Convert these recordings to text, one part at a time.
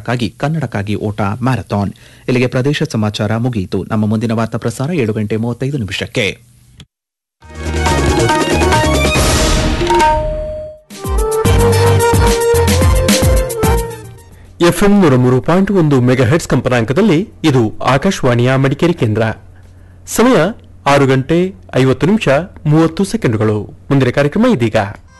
ಕಾರ್ಯಕ್ರಮಕ್ಕಾಗಿ ಕನ್ನಡಕ್ಕಾಗಿ ಓಟ ಮ್ಯಾರಥಾನ್ ಇಲ್ಲಿಗೆ ಪ್ರದೇಶ ಸಮಾಚಾರ ಮುಗಿಯಿತು ನಮ್ಮ ಮುಂದಿನ ವಾರ್ತಾ ಪ್ರಸಾರ ಏಳು ಗಂಟೆ ಮೂವತ್ತೈದು ನಿಮಿಷಕ್ಕೆ ಎಫ್ಎಂ ನೂರ ಮೂರು ಪಾಯಿಂಟ್ ಒಂದು ಮೆಗಾ ಹೆಡ್ಸ್ ಕಂಪನಾಂಕದಲ್ಲಿ ಇದು ಆಕಾಶವಾಣಿಯ ಮಡಿಕೇರಿ ಕೇಂದ್ರ ಸಮಯ ಆರು ಗಂಟೆ ಐವತ್ತು ನಿಮಿಷ ಮೂವತ್ತು ಸೆಕೆಂಡುಗಳು ಮುಂದಿನ ಕಾರ್ಯಕ್ರಮ ಇದೀಗ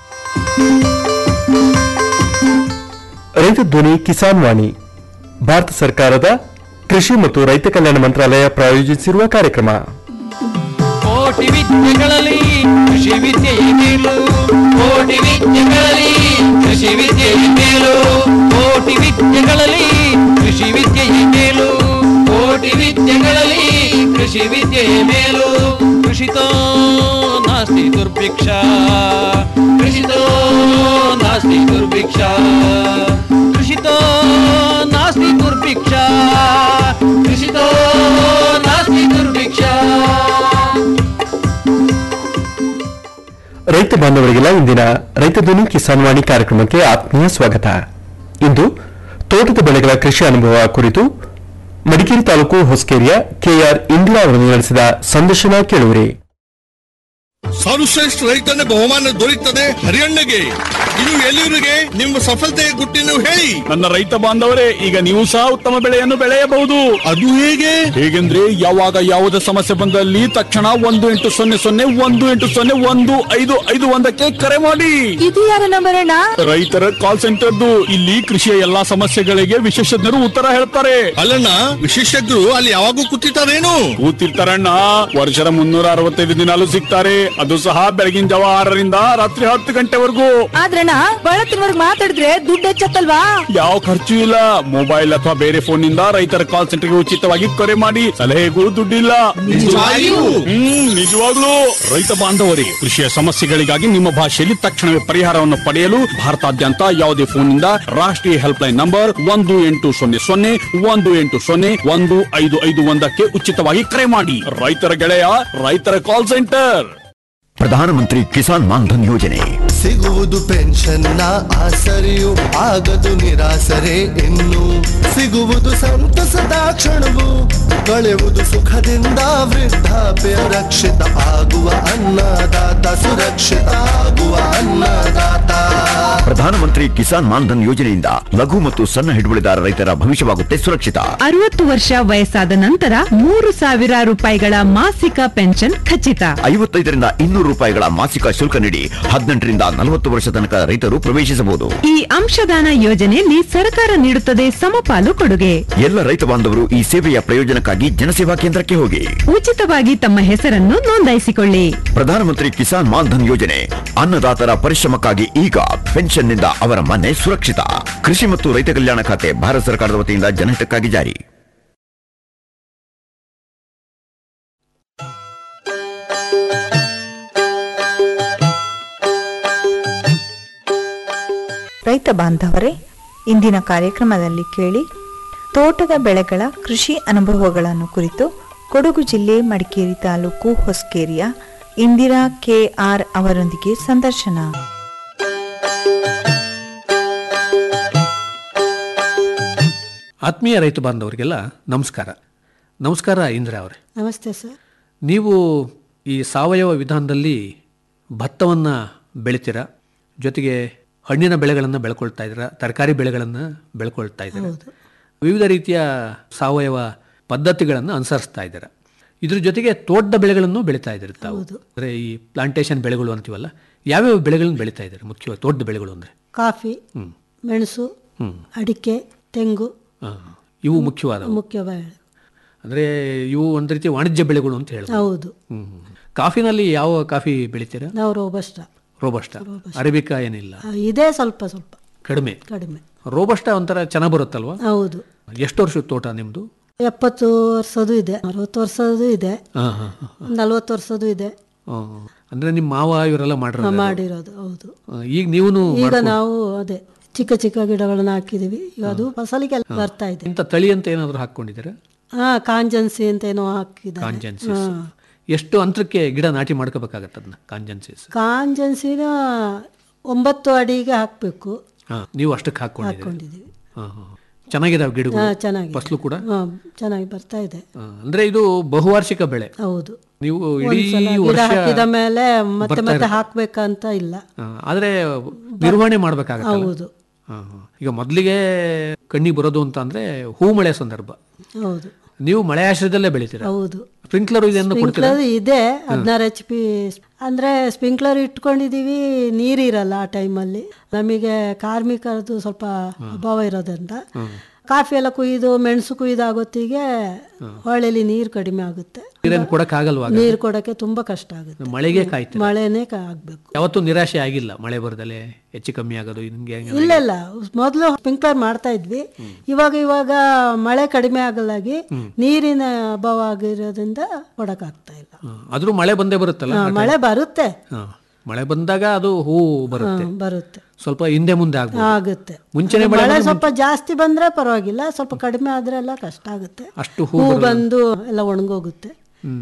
ರೈತ ಧ್ವನಿ ಕಿಸಾನ್ ವಾಣಿ ಭಾರತ ಸರ್ಕಾರದ ಕೃಷಿ ಮತ್ತು ರೈತ ಕಲ್ಯಾಣ ಮಂತ್ರಾಲಯ ಪ್ರಾಯೋಜಿಸಿರುವ ಕಾರ್ಯಕ್ರಮ ಕೋಟಿ ವಿದ್ಯೆಗಳಲ್ಲಿ ಕೃಷಿ ವಿದ್ಯೆಯೇ ಮೇಲು ಕೋಟಿ ವಿದ್ಯೆಗಳಲ್ಲಿ ಕೃಷಿ ವಿದ್ಯೆಯೇ ಮೇಲು ಕೋಟಿ ವಿದ್ಯೆಗಳಲ್ಲಿ ಕೃಷಿ ವಿದ್ಯೆಯೇ ಮೇಲು ಕೋಟಿ ವಿದ್ಯೆಗಳಲ್ಲಿ ಕೃಷಿ ವಿದ್ಯೆಯೇ ಮೇಲು ಕೃಷಿತೋ ನಾಸ್ತಿ ದುರ್ಭಿಕ್ಷ ಕೃಷಿತೋ ನಾಸ್ತಿ ದುರ್ಭಿಕ್ಷ ಕೃಷಿತೋ ನಾಸ್ತಿ ದುರ್ಭಿಕ್ಷ ಕೃಷಿತೋ ನಾಸ್ತಿ ದುರ್ಭಿಕ್ಷ ರೈತ ಬಾಂಧವರಿಗೆಲ್ಲ ಇಂದಿನ ರೈತ ಧ್ವನಿ ಕಿಸಾನ್ ವಾಣಿ ಕಾರ್ಯಕ್ರಮಕ್ಕೆ ಆತ್ಮೀಯ ಸ್ವಾಗತ ಇಂದು ತೋಟದ ಬೆಳೆಗಳ ಕೃಷಿ ಅನುಭವ ಕುರಿತು ಮಡಿಕೇರಿ ತಾಲೂಕು ಹೊಸಕೇರಿಯ ಕೆಆರ್ ಇಂದಿರಾ ಅವರನ್ನು ನಡೆಸಿದ ಸಂದರ್ಶನ ಕೇಳುವಿರಿ ಸರ್ವಶ್ರೇಷ್ಠ ರೈತನ ಬಹುಮಾನ ದೊರೆಯುತ್ತದೆ ಹರಿಯಣ್ಣಗೆ ಇದು ಎಲ್ಲಿವರಿಗೆ ನಿಮ್ಮ ಸಫಲತೆಯ ಗುಟ್ಟಿನ ಹೇಳಿ ನನ್ನ ರೈತ ಬಾಂಧವರೇ ಈಗ ನೀವು ಸಹ ಉತ್ತಮ ಬೆಳೆಯನ್ನು ಬೆಳೆಯಬಹುದು ಅದು ಹೇಗೆ ಹೇಗೆಂದ್ರೆ ಯಾವಾಗ ಯಾವುದೇ ಸಮಸ್ಯೆ ಬಂದಲ್ಲಿ ತಕ್ಷಣ ಒಂದು ಎಂಟು ಸೊನ್ನೆ ಸೊನ್ನೆ ಒಂದು ಎಂಟು ಸೊನ್ನೆ ಒಂದು ಐದು ಐದು ಒಂದಕ್ಕೆ ಕರೆ ಮಾಡಿ ಇದು ಯಾರ ನಂಬರ್ ಅಣ್ಣ ರೈತರ ಕಾಲ್ ಸೆಂಟರ್ದು ಇಲ್ಲಿ ಕೃಷಿಯ ಎಲ್ಲಾ ಸಮಸ್ಯೆಗಳಿಗೆ ವಿಶೇಷಜ್ಞರು ಉತ್ತರ ಹೇಳ್ತಾರೆ ಅಲ್ಲಣ್ಣ ವಿಶೇಷಜ್ಞರು ಅಲ್ಲಿ ಯಾವಾಗೂ ಕೂತಿರ್ತಾರೇನು ಕೂತಿರ್ತಾರಣ್ಣ ವರ್ಷದ ಮುನ್ನೂರ ಅರವತ್ತೈದು ದಿನಾಲು ಸಿಗ್ತಾರೆ ಅದು ಸಹ ಬೆಳಗಿನ ಜಾವ ಆರರಿಂದ ರಾತ್ರಿ ಹತ್ತು ಗಂಟೆವರೆಗೂ ಆದ್ರಣ್ಣ ಬಳತ್ತಿನವರ್ಗ್ ಮಾತಾಡಿದ್ರೆ ದುಡ್ಡು ಹೆಚ್ಚತ್ತಲ್ವಾ ಯಾವ ಖರ್ಚು ಇಲ್ಲ ಮೊಬೈಲ್ ಅಥವಾ ಬೇರೆ ಫೋನ್ ನಿಂದ ರೈತರ ಕಾಲ್ ಸೆಂಟರ್ಗೆ ಉಚಿತವಾಗಿ ಕರೆ ಮಾಡಿ ಸಲಹೆಗೂ ದುಡ್ಡಿಲ್ಲ ನಿಜವಾಗಿಯೂ? ಹ್ಮ್ ನಿಜವಾಗ್ಲೂ ರೈತ ಬಾಂಧವರೇ ಕೃಷಿಯ ಸಮಸ್ಯೆಗಳಿಗಾಗಿ ನಿಮ್ಮ ಭಾಷೆಯಲ್ಲಿ ತಕ್ಷಣವೇ ಪರಿಹಾರವನ್ನು ಪಡೆಯಲು ಭಾರತಾದ್ಯಂತ ಯಾವುದೇ ಫೋನ್ ನಿಂದ ರಾಷ್ಟ್ರೀಯ ಹೆಲ್ಪ್ ಲೈನ್ ನಂಬರ್ ಒಂದು ಎಂಟು ಸೊನ್ನೆ ಸೊನ್ನೆ ಒಂದು ಎಂಟು ಸೊನ್ನೆ ಒಂದು ಐದು ಐದು ಒಂದಕ್ಕೆ ಉಚಿತವಾಗಿ ಕರೆ ಮಾಡಿ ರೈತರ ಗೆಳೆಯ ರೈತರ ಕಾಲ್ ಸೆಂಟರ್ ಪ್ರಧಾನಮಂತ್ರಿ ಕಿಸಾನ್ ಮಾನ್ಧನ್ ಯೋಜನೆ ಸಿಗುವುದು ಪೆನ್ಷನ್ನ ಆಸರೆಯು ಆಗದು ನಿರಾಸರೆ ಇನ್ನು ಸಿಗುವುದು ಸಂತಸದ ಕ್ಷಣವು ಕಳೆಯುವುದು ಸುಖದಿಂದ ವೃದ್ಧಾಪ್ಯ ರಕ್ಷಿತ ಆಗುವ ಅನ್ನದಾತ ಸುರಕ್ಷಿತ ಆಗುವ ಅನ್ನದಾತ ಪ್ರಧಾನಮಂತ್ರಿ ಕಿಸಾನ್ ಮಾನ್ಧನ್ ಯೋಜನೆಯಿಂದ ಲಘು ಮತ್ತು ಸಣ್ಣ ಹಿಡುವಳಿದಾರ ರೈತರ ಭವಿಷ್ಯವಾಗುತ್ತೆ ಸುರಕ್ಷಿತ ಅರವತ್ತು ವರ್ಷ ವಯಸ್ಸಾದ ನಂತರ ಮೂರು ಸಾವಿರ ರೂಪಾಯಿಗಳ ಮಾಸಿಕ ಪೆನ್ಷನ್ ಖಚಿತ ಐವತ್ತೈದರಿಂದ ಇನ್ನೂರು ರೂಪಾಯಿಗಳ ಮಾಸಿಕ ಶುಲ್ಕ ನೀಡಿ ಹದಿನೆಂಟರಿಂದ ನಲವತ್ತು ವರ್ಷ ತನಕ ರೈತರು ಪ್ರವೇಶಿಸಬಹುದು ಈ ಅಂಶದಾನ ಯೋಜನೆಯಲ್ಲಿ ಸರ್ಕಾರ ನೀಡುತ್ತದೆ ಸಮಪಾಲು ಕೊಡುಗೆ ಎಲ್ಲ ರೈತ ಬಾಂಧವರು ಈ ಸೇವೆಯ ಪ್ರಯೋಜನಕ್ಕಾಗಿ ಜನಸೇವಾ ಕೇಂದ್ರಕ್ಕೆ ಹೋಗಿ ಉಚಿತವಾಗಿ ತಮ್ಮ ಹೆಸರನ್ನು ನೋಂದಾಯಿಸಿಕೊಳ್ಳಿ ಪ್ರಧಾನಮಂತ್ರಿ ಕಿಸಾನ್ ಮಾನ್ಧನ್ ಯೋಜನೆ ಅನ್ನದಾತರ ಪರಿಶ್ರಮಕ್ಕಾಗಿ ಈಗ ಪೆನ್ಷನ್ನಿಂದ ಅವರ ಮನೆ ಸುರಕ್ಷಿತ ಕೃಷಿ ಮತ್ತು ರೈತ ಕಲ್ಯಾಣ ಖಾತೆ ಭಾರತ ಸರ್ಕಾರದ ವತಿಯಿಂದ ಜನಹಿತಕ್ಕಾಗಿ ಜಾರಿ ರೈತ ಬಾಂಧವರೇ ಇಂದಿನ ಕಾರ್ಯಕ್ರಮದಲ್ಲಿ ಕೇಳಿ ತೋಟದ ಬೆಳೆಗಳ ಕೃಷಿ ಅನುಭವಗಳನ್ನು ಕುರಿತು ಕೊಡಗು ಜಿಲ್ಲೆ ಮಡಿಕೇರಿ ತಾಲೂಕು ಹೊಸಕೇರಿಯ ಇಂದಿರಾ ಕೆಆರ್ ಅವರೊಂದಿಗೆ ಸಂದರ್ಶನ ಆತ್ಮೀಯ ರೈತ ಬಾಂಧವರಿಗೆಲ್ಲ ನಮಸ್ಕಾರ ನಮಸ್ಕಾರ ಇಂದಿರಾ ಅವರೇ ನಮಸ್ತೆ ಸರ್ ನೀವು ಈ ಸಾವಯವ ವಿಧಾನದಲ್ಲಿ ಭತ್ತವನ್ನು ಬೆಳಿತೀರಾ ಜೊತೆಗೆ ಹಣ್ಣಿನ ಬೆಳೆಗಳನ್ನು ಬೆಳ್ಕೊಳ್ತಾ ಇದ್ದೀರಾ ತರಕಾರಿ ಬೆಳೆಗಳನ್ನು ಬೆಳ್ಕೊಳ್ತಾ ಇದ್ದೀರಾ ವಿವಿಧ ರೀತಿಯ ಸಾವಯವ ಪದ್ಧತಿಗಳನ್ನು ಅನುಸರಿಸ್ತಾ ಇದ್ದೀರಾ ಇದ್ರ ಜೊತೆಗೆ ತೋಟದ ಬೆಳೆಗಳನ್ನು ಬೆಳೀತಾ ಇದ್ದೀರಿ ತಾವು ಅಂದರೆ ಈ ಪ್ಲಾಂಟೇಶನ್ ಬೆಳೆಗಳು ಅಂತೀವಲ್ಲ ಯಾವ್ಯಾವ ಬೆಳೆಗಳನ್ನು ಬೆಳೀತಾ ಇದ್ದಾರೆ ಮುಖ್ಯವಾಗಿ ತೋಟದ ಬೆಳೆಗಳು ಅಂದರೆ ಕಾಫಿ ಮೆಣಸು ಅಡಿಕೆ ತೆಂಗು ಇವು ಮುಖ್ಯವಾದವು ಮುಖ್ಯ ಬೆಳೆ ಅಂದರೆ ಇವು ಒಂದು ರೀತಿ ವಾಣಿಜ್ಯ ಬೆಳೆಗಳು ಅಂತ ಹೇಳ್ಬೋದು ಹೌದು ಹ್ಮ್. ಕಾಫಿನಲ್ಲಿ ಯಾವ ಕಾಫಿ ಬೆಳಿತೀರಾ ನಾವು ರೋಬಸ್ಟ ರೋಬಸ್ಟ ಅರೇಬಿಕಾ ಏನಿಲ್ಲ ಇದೆ ಸ್ವಲ್ಪ ಸ್ವಲ್ಪ ಕಡಿಮೆ ಕಡಿಮೆ ರೋಬಸ್ಟ ಒಂಥರ ಚೆನ್ನಾಗಿ ಬರುತ್ತಲ್ವಾ ಹೌದು ಎಷ್ಟು ವರ್ಷದ ತೋಟ ನಿಮ್ಮದು ಎಪ್ಪತ್ತು ವರ್ಷದ್ದು ಇದೆ ಅರವತ್ತು ವರ್ಷದ್ದು ಇದೆ ಹಾಂ ಹಾಂ ಹಾಂ ನಲ್ವತ್ತು ವರ್ಷದ್ದು ಇದೆ ಅಂದರೆ ನಿಮ್ಮ ಮಾವ ಇವರೆಲ್ಲ ಮಾಡಿರೋ ಮಾಡಿರೋದು ಹೌದು ಈಗ ನೀವು ಈಗ ನಾವು ಅದೇ ಚಿಕ್ಕ ಚಿಕ್ಕ ಗಿಡಗಳನ್ನ ಹಾಕಿದೀವಿ ಈಗ ಅದು ಫಸಲಿಗೆ ಬರ್ತಾ ಇದೆ ಇಂಥ ತಳಿ ಅಂತ ಏನಾದರೂ ಹಾಕ್ಕೊಂಡಿದ್ದೀರಾ ಹಾ ಕಾಂಜನ್ಸಿ ಅಂತ ಏನೋ ಹಾಕಿದ್ದಾರೆ ಕಾಂಜೆನ್ಸಿಸ್ ಎಷ್ಟು ಅಂತರಕ್ಕೆ ಗಿಡ ನಾಟಿ ಮಾಡ್ಕೋಬೇಕಾಗತ್ತೆ ಅದನ್ನ ಕಾಂಜೆನ್ಸಿಸ್ ಕಾಂಜನ್ಸಿನ ಒಂಬತ್ತು ಅಡಿಗೆ ಹಾಕಬೇಕು ಹಾಂ ನೀವು ಅಷ್ಟಕ್ಕೆ ಹಾಕ್ಕೊಂಡಿದ್ದೀರಿ ಹಾಕೊಂಡಿದ್ದೀವಿ ಹಾಂ ಹಾಂ ಚೆನ್ನಾಗಿದಾವೆ ಗಿಡಗಳು ಹಾ, ಚೆನ್ನಾಗಿದೆ. ಫಸಲು ಕೂಡ ಹಾ, ಚೆನ್ನಾಗಿ ಬರ್ತಾ ಇದೆ ಆ, ಅಂದ್ರೆ ಇದು ಬಹುವಾರ್ಷಿಕ ಬೆಳೆ ಹೌದು ನೀವು ಇಡೀ ಒಂದ್ಸಲ ಗಿಡ ವರ್ಷ ಹಾಕಿದ ಮೇಲೆ ಮತ್ತೆ ಬರ್ತಾ ಮತ್ತೆ ಇರುತ್ತೆ. ಹಾಕ್ಬೇಕಂತ ಇಲ್ಲ ಆ, ಆದ್ರೆ ನಿರ್ವಹಣೆ ಮಾಡ್ಬೇಕಾಗತ್ತೆ ಹೌದು ಈಗ ಮೊದಲಿಗೆ ಕಣ್ಣಿಗೆ ಬರೋದು ಅಂತ ಅಂದ್ರೆ ಹೂ ಮಳೆ ಸಂದರ್ಭ ಹೌದು ನೀವು ಮಳೆ ಆಶ್ರಯದಲ್ಲೇ ಬೆಳಿತೀರಾ ಹೌದು ಸ್ಪ್ರಿಂಕ್ಲರ್ ಇದನ್ನು ಕೊಡ್ತೀರಾ ಸ್ಪ್ರಿಂಕ್ಲರ್ ಇದೆ ಹದಿನಾರು ಎಚ್ ಪಿ ಅಂದ್ರೆ ಸ್ಪ್ರಿಂಕ್ಲರ್ ಇಟ್ಕೊಂಡಿದೀವಿ ನೀರಿರಲ್ಲ ಆ ಟೈಮಲ್ಲಿ ನಮಗೆ ಕಾರ್ಮಿಕರದ್ದು ಸ್ವಲ್ಪ ಅಭಾವ ಇರೋದ್ರಿಂದ ಕಾಫಿ ಎಲ್ಲ ಕುಯ್ದು ಮೆಣಸು ಕುಯ್ದು ಆಗೊತ್ತಿಗೆ ಹೊಳೆಲಿ ನೀರು ಕಡಿಮೆ ಆಗುತ್ತೆ ನೀರೇನು ಕೊಡಕ್ಕಾಗಲ್ವಾ ಆಗ? ನೀರು ಕೊಡಕ್ಕೆ ತುಂಬಾ ಕಷ್ಟ ಆಗುತ್ತೆ ಮಳೆಗೆ ಕಾಯ್ತೀರಾ ಮಳೆನೇ ಕ- ಆಗ್ಬೇಕು ಯಾವತ್ತೂ ನಿರಾಶೆ ಆಗಿಲ್ಲ ಮಳೆ ಬರದಲ್ಲೇ ಹೆಚ್ಚು ಕಮ್ಮಿ ಆಗೋದು ಹಿಂಗೆ ಹಂಗೆ ಇಲ್ಲ ಇಲ್ಲ ಮೊದಲು ಸ್ಪ್ರಿಂಕ್ಲರ್ ಮಾಡ್ತಾ ಇದ್ವಿ ಇವಾಗ ಇವಾಗ ಮಳೆ ಕಡಿಮೆ ಆಗಲಾಗಿ ನೀರಿನ ಅಭಾವ ಆಗಿರೋದ್ರಿಂದ ಕೊಡಕ್ಕಾಗ್ತಾ ಇಲ್ಲ ಹಾ, ಆದ್ರೂ ಮಳೆ ಬಂದೇ ಬರುತ್ತಲ್ಲ ಹಾ, ಮಳೆ ಬರುತ್ತೆ ಹಾ, ಮಳೆ ಬಂದಾಗ ಅದು ಹೂ ಬರುತ್ತೆ ಹಾ, ಬರುತ್ತೆ ಸ್ವಲ್ಪ ಹಿಂದೆ ಮುಂದೆ ಆಗ್ಬೋದು ಆಗುತ್ತೆ ಮುಂಚೆನೆ ಮಳೆ ಮಳೆ ಬಂದ್ರೆ ಸ್ವಲ್ಪ ಜಾಸ್ತಿ ಬಂದ್ರೆ ಪರವಾಗಿಲ್ಲ ಸ್ವಲ್ಪ ಕಡಿಮೆ ಆದ್ರೆ ಎಲ್ಲ ಕಷ್ಟ ಆಗುತ್ತೆ ಅಷ್ಟು ಹೂ ಹೂ ಬರಲ್ಲ. ಬಂದು ಎಲ್ಲ ಒಣಗೋಗುತ್ತೆ ಹ್ಮ್.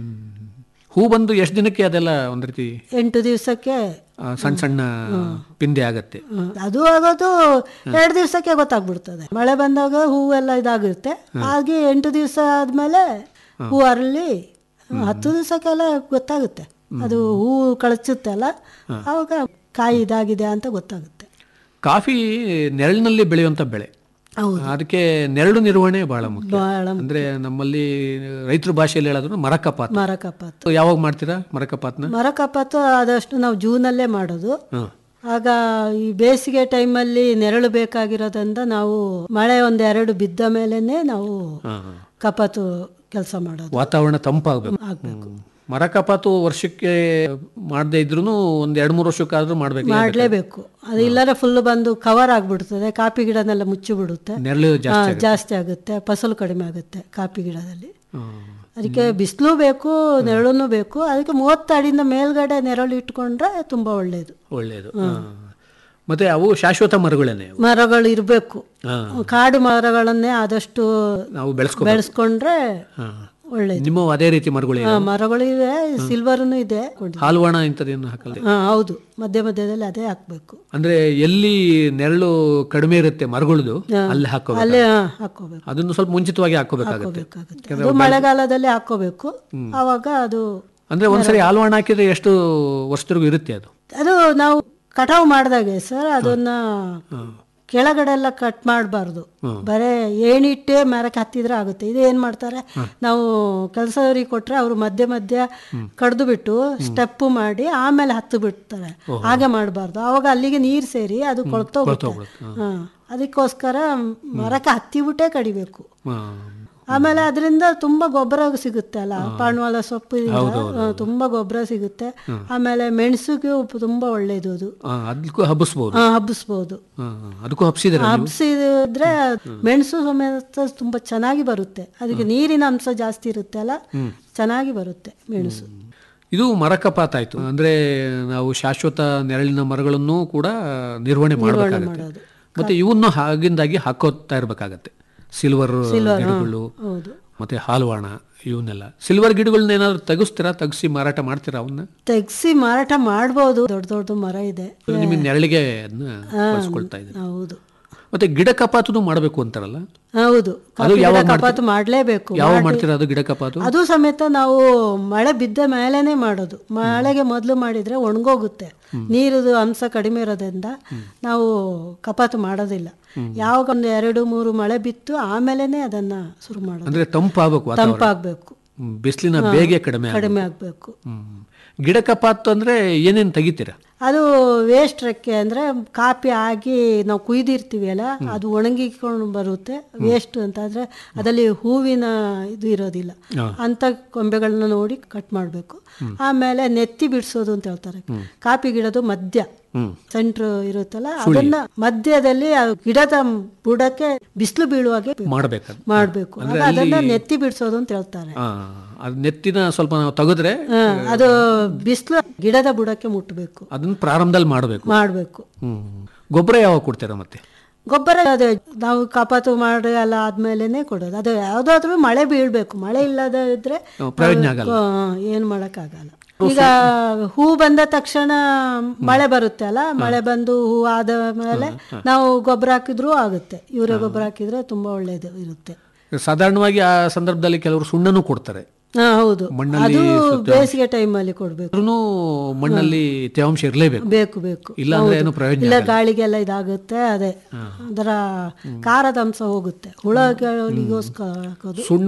ಹೂ ಬಂದು ಎಷ್ಟು ದಿನಕ್ಕೆ ಅದೆಲ್ಲ ಒಂದ್ ರೀತಿ ಎಂಟು ದಿವಸಕ್ಕೆ ಆ, ಸಣ್ಣ ಸಣ್ಣ ಪಿಂದೆ ಆಗತ್ತೆ ಅದು ಆಗೋದು ಎರಡು ದಿವಸಕ್ಕೆ ಗೊತ್ತಾಗ್ಬಿಡ್ತದೆ ಮಳೆ ಬಂದಾಗ ಹೂವೆಲ್ಲ ಇದಾಗುತ್ತೆ ಹಾಗೆ ಎಂಟು ದಿವಸ ಆದ್ಮೇಲೆ ಹೂ ಅರಳಿ ಹತ್ತು ದಿವಸಕ್ಕೆಲ್ಲ ಗೊತ್ತಾಗುತ್ತೆ ಅದು ಹೂ ಕಳಚುತ್ತೆ ಅಲ್ಲ ಅವಾಗ ಕಾಯಿ ಇದಾಗಿದೆ ಅಂತ ಗೊತ್ತಾಗುತ್ತೆ ಕಾಫಿ ನೆರಳಿನಲ್ಲಿ ಬೆಳೆಯುವಂತ ಬೆಳೆ ಹೌದು. ಅದಕ್ಕೆ ನೆರಳು ನಿರ್ವಹಣೆ ಬಹಳ ಮುಖ್ಯ ಬಹಳ ಅಂದ್ರೆ ನಮ್ಮಲ್ಲಿ ರೈತರ ಭಾಷೆಯಲ್ಲಿ ಹೇಳೋದು ಮರಕಪಾತ ಮರ ಕಪಾತು ಯಾವಾಗ ಮಾಡ್ತೀರಾ ಮರಕಪಾತ್ನ ಮರ ಕಪಾತು ಆದಷ್ಟು ನಾವು ಜೂನಲ್ಲೇ ಮಾಡೋದು ಹ್ಮ್. ಆಗ ಈ ಬೇಸಿಗೆ ಟೈಮಲ್ಲಿ ನೆರಳು ಬೇಕಾಗಿರೋದ್ರಿಂದ ನಾವು ಮಳೆ ಒಂದೆರಡು ಬಿದ್ದ ಮೇಲೆನೆ ನಾವು ಹಾ. ಕಪಾತು ಕೆಲಸ ಮಾಡೋದು ವಾತಾವರಣ ತಂಪಾಗಬೇಕು ಆಗ್ಬೇಕು ಮರ ಕಪಾತು ವರ್ಷಕ್ಕೆ ಮಾಡದೇ ಇದ್ರೂ ಒಂದ್ ಎರಡ್ ಮೂರು ವರ್ಷಕ್ಕಾದ್ರೂ ಮಾಡ್ಬೇಕು ಮಾಡ್ಲೇಬೇಕು ಅದು ಇಲ್ಲದ್ರೆ ಫುಲ್ ಬಂದು ಕವರ್ ಆಗ್ಬಿಡ್ತದೆ ಕಾಫಿ ಗಿಡನೆಲ್ಲ ಮುಚ್ಚಿ ಬಿಡುತ್ತೆ ನೆರಳು ಜಾಸ್ತಿ ಹಾ, ಆಗುತ್ತೆ. ಜಾಸ್ತಿ ಆಗುತ್ತೆ ಫಸಲು ಕಡಿಮೆ ಆಗುತ್ತೆ ಕಾಫಿ ಗಿಡದಲ್ಲಿ ಅದಕ್ಕೆ ಬಿಸಿಲು ಬೇಕು ನೆರಳು ಬೇಕು ಅದಕ್ಕೆ ಮೂವತ್ತು ಅಡಿಯಿಂದ ಮೇಲ್ಗಡೆ ನೆರಳು ಇಟ್ಕೊಂಡ್ರೆ ತುಂಬಾ ಒಳ್ಳೇದು ಒಳ್ಳೇದು ಹಾ. ಮತ್ತೆ ಅವು ಶಾಶ್ವತ ಮರಗಳೇನೆ ಅವು. ಮರಗಳು ಇರಬೇಕು ಹಾ. ಕಾಡು ಮರಗಳನ್ನೇ ಆದಷ್ಟು ನಾವು ಬೆಳೆಸ್ಕೊ ಬೆಳೆಸ್ಕೊಂಡ್ರೆ ಒಳ್ಳೇದು ನಿಮ್ಮ ಅದೇ ರೀತಿ ಮರಗಳು ಹಾ, ಮರಗಳು ಇವೆ ಸಿಲ್ವರ್ನು ಇದೆ ಹಾಲ್ವಾಣ ಇಂಥದ್ದೇನು ಹಾಕಲ್ಲ ಹಾ, ಹೌದು ಮಧ್ಯ ಮಧ್ಯದಲ್ಲಿ ಅದೇ ಹಾಕ್ಬೇಕು ಅಂದ್ರೆ ಎಲ್ಲಿ ನೆರಳು ಕಡಿಮೆ ಇರುತ್ತೆ ಮರಗಳದು ಅಲ್ಲಿ ಹಾಕೋಬೇಕು ಅಲ್ಲೇ ಹಾ, ಹಾಕೋಬೇಕು ಅದನ್ನು ಸ್ವಲ್ಪ ಮುಂಚಿತವಾಗಿ ಹಾಕೋಬೇಕಾಗುತ್ತೆ ಹಾಕೋಬೇಕಾಗುತ್ತೆ ಅದು ಮಳೆಗಾಲದಲ್ಲಿ ಹಾಕೋಬೇಕು ಅವಾಗ ಅದು ಅಂದ್ರೆ ಒಂದ್ಸರಿ ಹಾಲ್ವಾಣ ಹಾಕಿದ್ರೆ ಎಷ್ಟು ವರ್ಷದವರೆಗೂ ಇರುತ್ತೆ ಅದು ಅದು ನಾವು ಕಟಾವು ಮಾಡಿದಾಗೆ ಸರ್ ಅದನ್ನ ಕೆಳಗಡೆ ಎಲ್ಲ ಕಟ್ ಮಾಡಬಾರ್ದು ಬರೇ ಏಣಿಟ್ಟೆ ಮರಕ್ಕೆ ಹತ್ತಿದ್ರೆ ಆಗುತ್ತೆ ಇದು ಏನ್ ಮಾಡ್ತಾರೆ ನಾವು ಕೆಲಸದವ್ರಿಗೆ ಕೊಟ್ರೆ ಅವರು ಮಧ್ಯೆ ಮಧ್ಯ ಕಡ್ದು ಬಿಟ್ಟು ಸ್ಟೆಪ್ ಮಾಡಿ ಆಮೇಲೆ ಹತ್ತು ಬಿಡ್ತಾರೆ ಹಾಗೆ ಮಾಡಬಾರ್ದು ಆವಾಗ ಅಲ್ಲಿಗೆ ನೀರು ಸೇರಿ ಅದು ಕೊಳ್ತೋಗುತ್ತೆ ಹಾ ಅದಕ್ಕೋಸ್ಕರ ಮರಕ್ಕೆ ಹತ್ತಿಬಿಟ್ಟೆ ಕಡಿಬೇಕು ಹಾ. ಆಮೇಲೆ ಅದರಿಂದ ತುಂಬಾ ಗೊಬ್ಬರ ಸಿಗುತ್ತೆ ಅಲ್ಲ ಪಾಣ್ವಾಳ ಸೊಪ್ಪು ತುಂಬಾ ಗೊಬ್ಬರ ಸಿಗುತ್ತೆ ಆಮೇಲೆ ಮೆಣಸಿಗೆ ತುಂಬಾ ಒಳ್ಳೇದು ಅದು ಆ, ಅದಕ್ಕೂ ಹಬ್ಬಿಸ್ಬೋದು ಆ, ಹಬ್ಬಿಸ್ಬೋದು ಹಾ, ಹಾ. ಅದಕ್ಕೂ ಹಬ್ಸಿದ್ರೆ ಹಬ್ಸಿದ್ರೆ ಮೆಣಸು ಸಮೇತ ತುಂಬಾ ಚೆನ್ನಾಗಿ ಬರುತ್ತೆ ಅದಕ್ಕೆ ನೀರಿನ ಅಂಶ ಜಾಸ್ತಿ ಇರುತ್ತೆ ಅಲ್ಲ ಚೆನ್ನಾಗಿ ಬರುತ್ತೆ ಮೆಣಸು ಇದು ಮರಕಪಾತ ಆಯ್ತು ಅಂದ್ರೆ ನಾವು ಶಾಶ್ವತ ನೆರಳಿನ ಮರಗಳನ್ನು ಕೂಡ ನಿರ್ವಹಣೆ ಮಾಡಬೇಕಾಗುತ್ತೆ ಮತ್ತೆ ಇವನ್ನು ಆಗಿಂದಾಗಿ ಹಾಕೋತಾ ಇರ್ಬೇಕಾಗತ್ತೆ ಸಿಲ್ವರ್ ಗಿಡಗಳು ಹೌದು ಮತ್ತೆ ಹಾಲ್ವಾಣ ಇವನ್ನೆಲ್ಲ ಸಿಲ್ವರ್ ಗಿಡಗಳನ್ನ ಏನಾದ್ರು ತೆಗಿಸ್ತೀರಾ ತೆಗಿಸಿ ಮಾರಾಟ ಮಾಡ್ತೀರಾ ಅವನ್ನ ತೆಗ್ಸಿ ಮಾರಾಟ ಮಾಡ್ಬೋದು ದೊಡ್ಡ ದೊಡ್ಡ ಮರ ಇದೆ ನಿಮಗೆ ನೆರಳಿಗೆ ಅದನ್ನ ಬಳಸ್ಕೊಳ್ತಾ ಇದ್ದೀರಿ ಹೌದು ಮತ್ತೆ ಗಿಡ ಕಪಾತನು ಮಾಡಬೇಕು ಅಂತಾರಲ್ಲ ಹೌದು ಕಾಫಿ ಗಿಡ ಯಾವಾಗ ಕಪಾತು ಮಾಡ್ತೀರಾ? ಮಾಡ್ಲೇಬೇಕು ಯಾವ ಮಾಡಿ- ಮಾಡ್ತೀರಾ ಅದು ಗಿಡ ಕಪಾತು ಅದು ಸಮೇತ ನಾವು ಮಳೆ ಬಿದ್ದ ಮೇಲೇನೆ ಮಾಡೋದು ಮಳೆಗೆ ಮೊದಲು ಮಾಡಿದ್ರೆ ಒಣಗೋಗುತ್ತೆ ನೀರದು ಅಂಶ ಕಡಿಮೆ ಇರೋದ್ರಿಂದ ನಾವು ಕಪಾತು ಮಾಡೋದಿಲ್ಲ ಯಾವಾಗ ಒಂದು ಎರಡು ಮೂರು ಮಳೆ ಬಿತ್ತು ಆಮೇಲೆನೆ ಅದನ್ನ ಶುರು ಮಾಡೋದು ಅಂದ್ರೆ ತಂಪಾಗಬೇಕು ವಾತಾವರಣ ತಂಪಾಗ್ಬೇಕು ಹ್ಮ್, ಬಿಸಿಲಿನ ಬೇಗೆ ಕಡಿಮೆ ಆಗ್ಬೇಕು. ಕಡಿಮೆ ಆಗ್ಬೇಕು ಹ್ಮ್. ಗಿಡ ಕಪಾತು ಅಂದ್ರೆ ಏನೇನ್ ತೆಗಿತೀರಾ ಅದು ವೇಸ್ಟ್ ರೆಕ್ಕೆ ಅಂದ್ರೆ ಕಾಪಿ ಆಗಿ ನಾವು ಕುಯ್ದಿರ್ತೀವಿ ಅಲ್ಲ ಅದು ಒಣಗಿಕೊಂಡು ಬರುತ್ತೆ ವೇಸ್ಟ್ ಅಂತ ಆದ್ರೆ ಅದರಲ್ಲಿ ಹೂವಿನ ಇದು ಇರೋದಿಲ್ಲ ಅಂತ ಕೊಂಬೆಗಳನ್ನ ನೋಡಿ ಕಟ್ ಮಾಡಬೇಕು ಆಮೇಲೆ ನೆತ್ತಿ ಬಿಡಿಸೋದು ಅಂತ ಹೇಳ್ತಾರೆ ಕಾಪಿ ಗಿಡದು ಮಧ್ಯ ಸೆಂಟ್ರ್ ಇರುತ್ತಲ್ಲ ಅದನ್ನ ಮಧ್ಯದಲ್ಲಿ ಆ ಗಿಡದ ಬುಡಕ್ಕೆ ಬಿಸಿಲು ಬೀಳುವಾಗೆ ಮಾಡ್ಬೇಕು ಮಾಡ್ಬೇಕು ಆಗ ಅದನ್ನ ನೆತ್ತಿ ಬಿಡಿಸೋದು ಅಂತ ಹೇಳ್ತಾರೆ ಆ, ಅದ್ ನೆತ್ತಿನ ಸ್ವಲ್ಪ ನಾವು ತೆಗೆದ್ರೆ ಹ, ಅದು ಬಿಸಿಲು ಗಿಡದ ಬುಡಕ್ಕೆ ಮುಟ್ಟಬೇಕು ಅದನ್ನ ಪ್ರಾರಂಭದಲ್ಲಿ ಮಾಡಬೇಕು ಮಾಡಬೇಕು ಹ್ಮ್ ಗೊಬ್ಬರ ಯಾವಾಗ ಕೊಡ್ತೀರಾ ಮತ್ತೆ ಗೊಬ್ಬರ ಅದೇ ನಾವು ಕಪಾತು ಮಾಡಿ ಎಲ್ಲ ಆದ್ಮೇಲೆನೆ ಕೊಡೋದು ಅದು ಯಾವ್ದಾದ್ರು ಮಳೆ ಬೀಳ್ಬೇಕು ಮಳೆ ಇಲ್ಲದ ಇದ್ರೆ ಪ್ರಯೋಜನ ಆಗಲ್ಲ. ಆ, ಏನ್ ಮಾಡಕ್ಕಾಗಲ್ಲ ಈಗ ಹೂ ಬಂದ ತಕ್ಷಣ ಮಳೆ ಬರುತ್ತೆ ಅಲ್ಲ ಮಳೆ ಬಂದು ಹೂ ಆದ ಮೇಲೆ ನಾವು ಗೊಬ್ಬರ ಹಾಕಿದ್ರೂ ಆಗುತ್ತೆ ಯೂರಿಯಾ ಗೊಬ್ಬರ ಹಾಕಿದ್ರೆ ತುಂಬಾ ಒಳ್ಳೇದು ಇರುತ್ತೆ ಸಾಧಾರಣವಾಗಿ ಆ ಸಂದರ್ಭದಲ್ಲಿ ಕೆಲವರು ಸುಣ್ಣನೂ ಕೊಡ್ತಾರೆ ಹಾ ಹೌದು ಮಣ್ಣಲ್ಲಿ ಅದು ಬೇಸಿಗೆ ಟೈಮಲ್ಲಿ ಕೊಡ್ಬೇಕು ಆದ್ರೂ ಮಣ್ಣಲ್ಲಿ ತೇವಾಂಶ ಇರಲೇಬೇಕು ಬೇಕು ಬೇಕು ಇಲ್ಲ ಅಂದ್ರೆ ಹೌದು. ಏನು ಪ್ರಯೋಜನ ಇಲ್ಲ ಆಗಲ್ಲ. ಗಾಳಿಗೆಲ್ಲ ಇದಾಗುತ್ತೆ ಅದೇ ಅದರ ಖಾರದ ಅಂಶ ಹೋಗುತ್ತೆ ಹುಳಗಳಿಗೋಸ್ಕರ ಹಾಕೋದು ಸುಣ್ಣ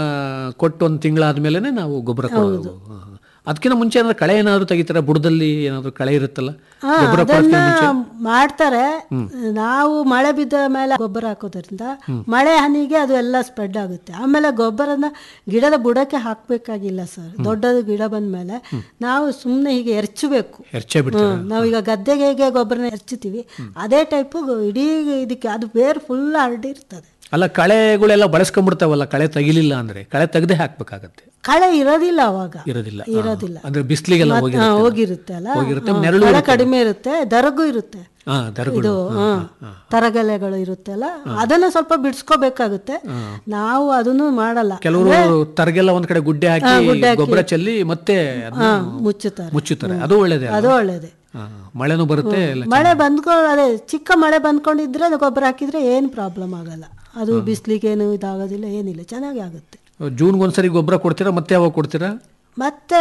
ಕೊಟ್ಟು ಒಂದು ತಿಂಗಳಾದ್ಮೇಲೆ ನಾವು ಗೊಬ್ಬರ ಕೊಡೋದು ಅದಕ್ಕಿಂತ ಮುಂಚೆ ಏನಾದ್ರು ಕಳೆ ಏನಾದ್ರು ತೆಗಿತಾರೆ ಬುಡದಲ್ಲಿ ಏನಾದ್ರು ಕಳೆ ಇರುತ್ತಲ್ಲ ಹಾ, ಗೊಬ್ಬರ ಅದನ್ನ ಕೊಡೋದಕ್ಕಿಂತ ಮುಂಚೆ ಮಾಡ್ತಾರೆ ನಾವು ಮಳೆ ಬಿದ್ದ ಮೇಲೆ ಗೊಬ್ಬರ ಹಾಕೋದ್ರಿಂದ ಮಳೆ ಹನಿಗೆ ಅದು ಎಲ್ಲ ಸ್ಪ್ರೆಡ್ ಆಗುತ್ತೆ ಆಮೇಲೆ ಗೊಬ್ಬರನ ಗಿಡದ ಬುಡಕ್ಕೆ ಹಾಕ್ಬೇಕಾಗಿಲ್ಲ ಸರ್ ದೊಡ್ಡದು ಗಿಡ ಬಂದ್ಮೇಲೆ ನಾವು ಸುಮ್ಮನೆ ಹೀಗೆ ಎರ್ಚಬೇಕು ಹೆರ್ಚೆ ಬಿಡ್ತಾರೆ ಹ್ಮ್. ನಾವೀಗ ಗದ್ದೆಗೆ ಹೇಗೆ ಗೊಬ್ಬರನ ಎರ್ಚ್ತೀವಿ ಅದೇ ಟೈಪು ಇಡೀ ಇದಕ್ಕೆ ಅದು ಬೇರೆ ಫುಲ್ ಹರಡಿರ್ತದೆ ಅಲ್ಲ ಕಳೆಗಳೆಲ್ಲ ಬಳಸ್ಕೊಂಡ್ಬಿಡ್ತಾವಲ್ಲ ಕಳೆ ತೆಗಿಲಿಲ್ಲ ಅಂದ್ರೆ ಕಳೆ ತೆಗ್ದೇ ಹಾಕ್ಬೇಕಾಗತ್ತೆ ಕಳೆ ಇರೋದಿಲ್ಲ ಅವಾಗ ಇರೋದಿಲ್ಲ ಇರೋದಿಲ್ಲ ಅಂದ್ರೆ ಬಿಸಿಲಿಗೆಲ್ಲ ಮತ್- ಹೋಗಿರುತ್ತೆ ಹಾ, ಹೋಗಿರುತ್ತೆ ಅಲ್ಲ ಹೋಗಿರುತ್ತೆ, ಹಾ, ನೆರಳು ಕಳೆ ಇರುತ್ತೆ. ಕಡಿಮೆ ಇರುತ್ತೆ ದರಗು ಇರುತ್ತೆ ಹಾ ದರಗಳು ಇದು ಹಾ, ತರಗೆಲೆಗಳು ಇರುತ್ತಲ್ಲ ಅದನ್ನ ಸ್ವಲ್ಪ ಬಿಡಿಸ್ಕೋಬೇಕಾಗುತ್ತೆ ನಾವು ಅದನ್ನು ಮಾಡಲ್ಲ ಕೆಲವರು ತರಗೆಲ್ಲ ಒಂದ್ ಕಡೆ ಗುಡ್ಡೆ ಹಾಕಿ ಹಾ, ಗುಡ್ಡೆ ಹಾಕಿ. ಗೊಬ್ಬರ ಚೆಲ್ಲಿ ಮತ್ತೆ ಅದನ್ನ ಹಾ, ಮುಚ್ಚುತ್ತಾರೆ ಮುಚ್ಚುತ್ತಾರೆ ಅದು ಒಳ್ಳೇದೇ ಅದು ಒಳ್ಳೇದೇ ಹಾ, ಮಳೆನೂ ಬರುತ್ತೆ ಎಲ್ಲ ಮಳೆ ಬಂದ್ಕೊಂಡು ಅದೇ ಚಿಕ್ಕ ಮಳೆ ಬಂದ್ಕೊಂಡಿದ್ರೆ ಅದು ಗೊಬ್ಬರ ಹಾಕಿದ್ರೆ ಏನು ಪ್ರಾಬ್ಲಮ್ ಆಗಲ್ಲ ಅದು ಬಿಸಿಲಿಗೇನು ಇದಾಗೋದಿಲ್ಲ ಏನಿಲ್ಲ ಚೆನ್ನಾಗಿ ಆಗುತ್ತೆ ಜೂನ್ಗೆ ಒಂದ್ಸರಿ ಗೊಬ್ಬರ ಕೊಡ್ತೀರಾ ಮತ್ತೆ ಯಾವಾಗ ಕೊಡ್ತೀರಾ ಮತ್ತೆ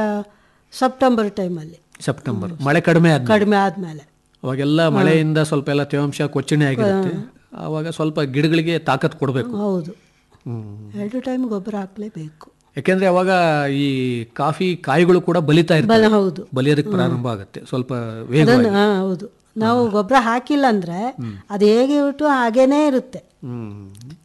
ಸೆಪ್ಟೆಂಬರ್ ಟೈಮಲ್ಲಿ ಸೆಪ್ಟೆಂಬರ್ ಮಳೆ ಕಡಿಮೆ ಆದ್ಮೇಲೆ ಕಡಿಮೆ ಆದ್ಮೇಲೆ ಅವಾಗೆಲ್ಲ ಮಳೆಯಿಂದ ಸ್ವಲ್ಪ ಎಲ್ಲ ತೇವಾಂಶ ಕೊಚ್ಚಣೆ ಆಗಿರುತ್ತೆ ಆವಾಗ ಸ್ವಲ್ಪ ಗಿಡಗಳಿಗೆ ತಾಕತ್ ಕೊಡಬೇಕು ಹೌದು ಎರಡು ಟೈಮ್ ಗೊಬ್ಬರ ಹಾಕ್ಲೇಬೇಕು ಯಾಕೆಂದ್ರೆ ಅವಾಗ ಈ ಕಾಫಿ ಕಾಯಿಗಳು ಕೂಡ ಬಲಿತಾ ಬಲ ಇರ್ತವೆ ಹೌದು ಬಲಿಯೋದಕ್ಕೆ ಪ್ರಾರಂಭ ಆಗುತ್ತೆ ಸ್ವಲ್ಪ ಅದನ್ನು ವೇಗವಾಗಿ ಹಾ ಹೌದು ನಾವು ಗೊಬ್ಬರ ಹಾಕಿಲ್ಲ ಅಂದ್ರೆ ಅದು ಹೇಗೆ ಇಟ್ಟು ಹಾಗೇನೇ ಇರುತ್ತೆ ಹ್ಮ್.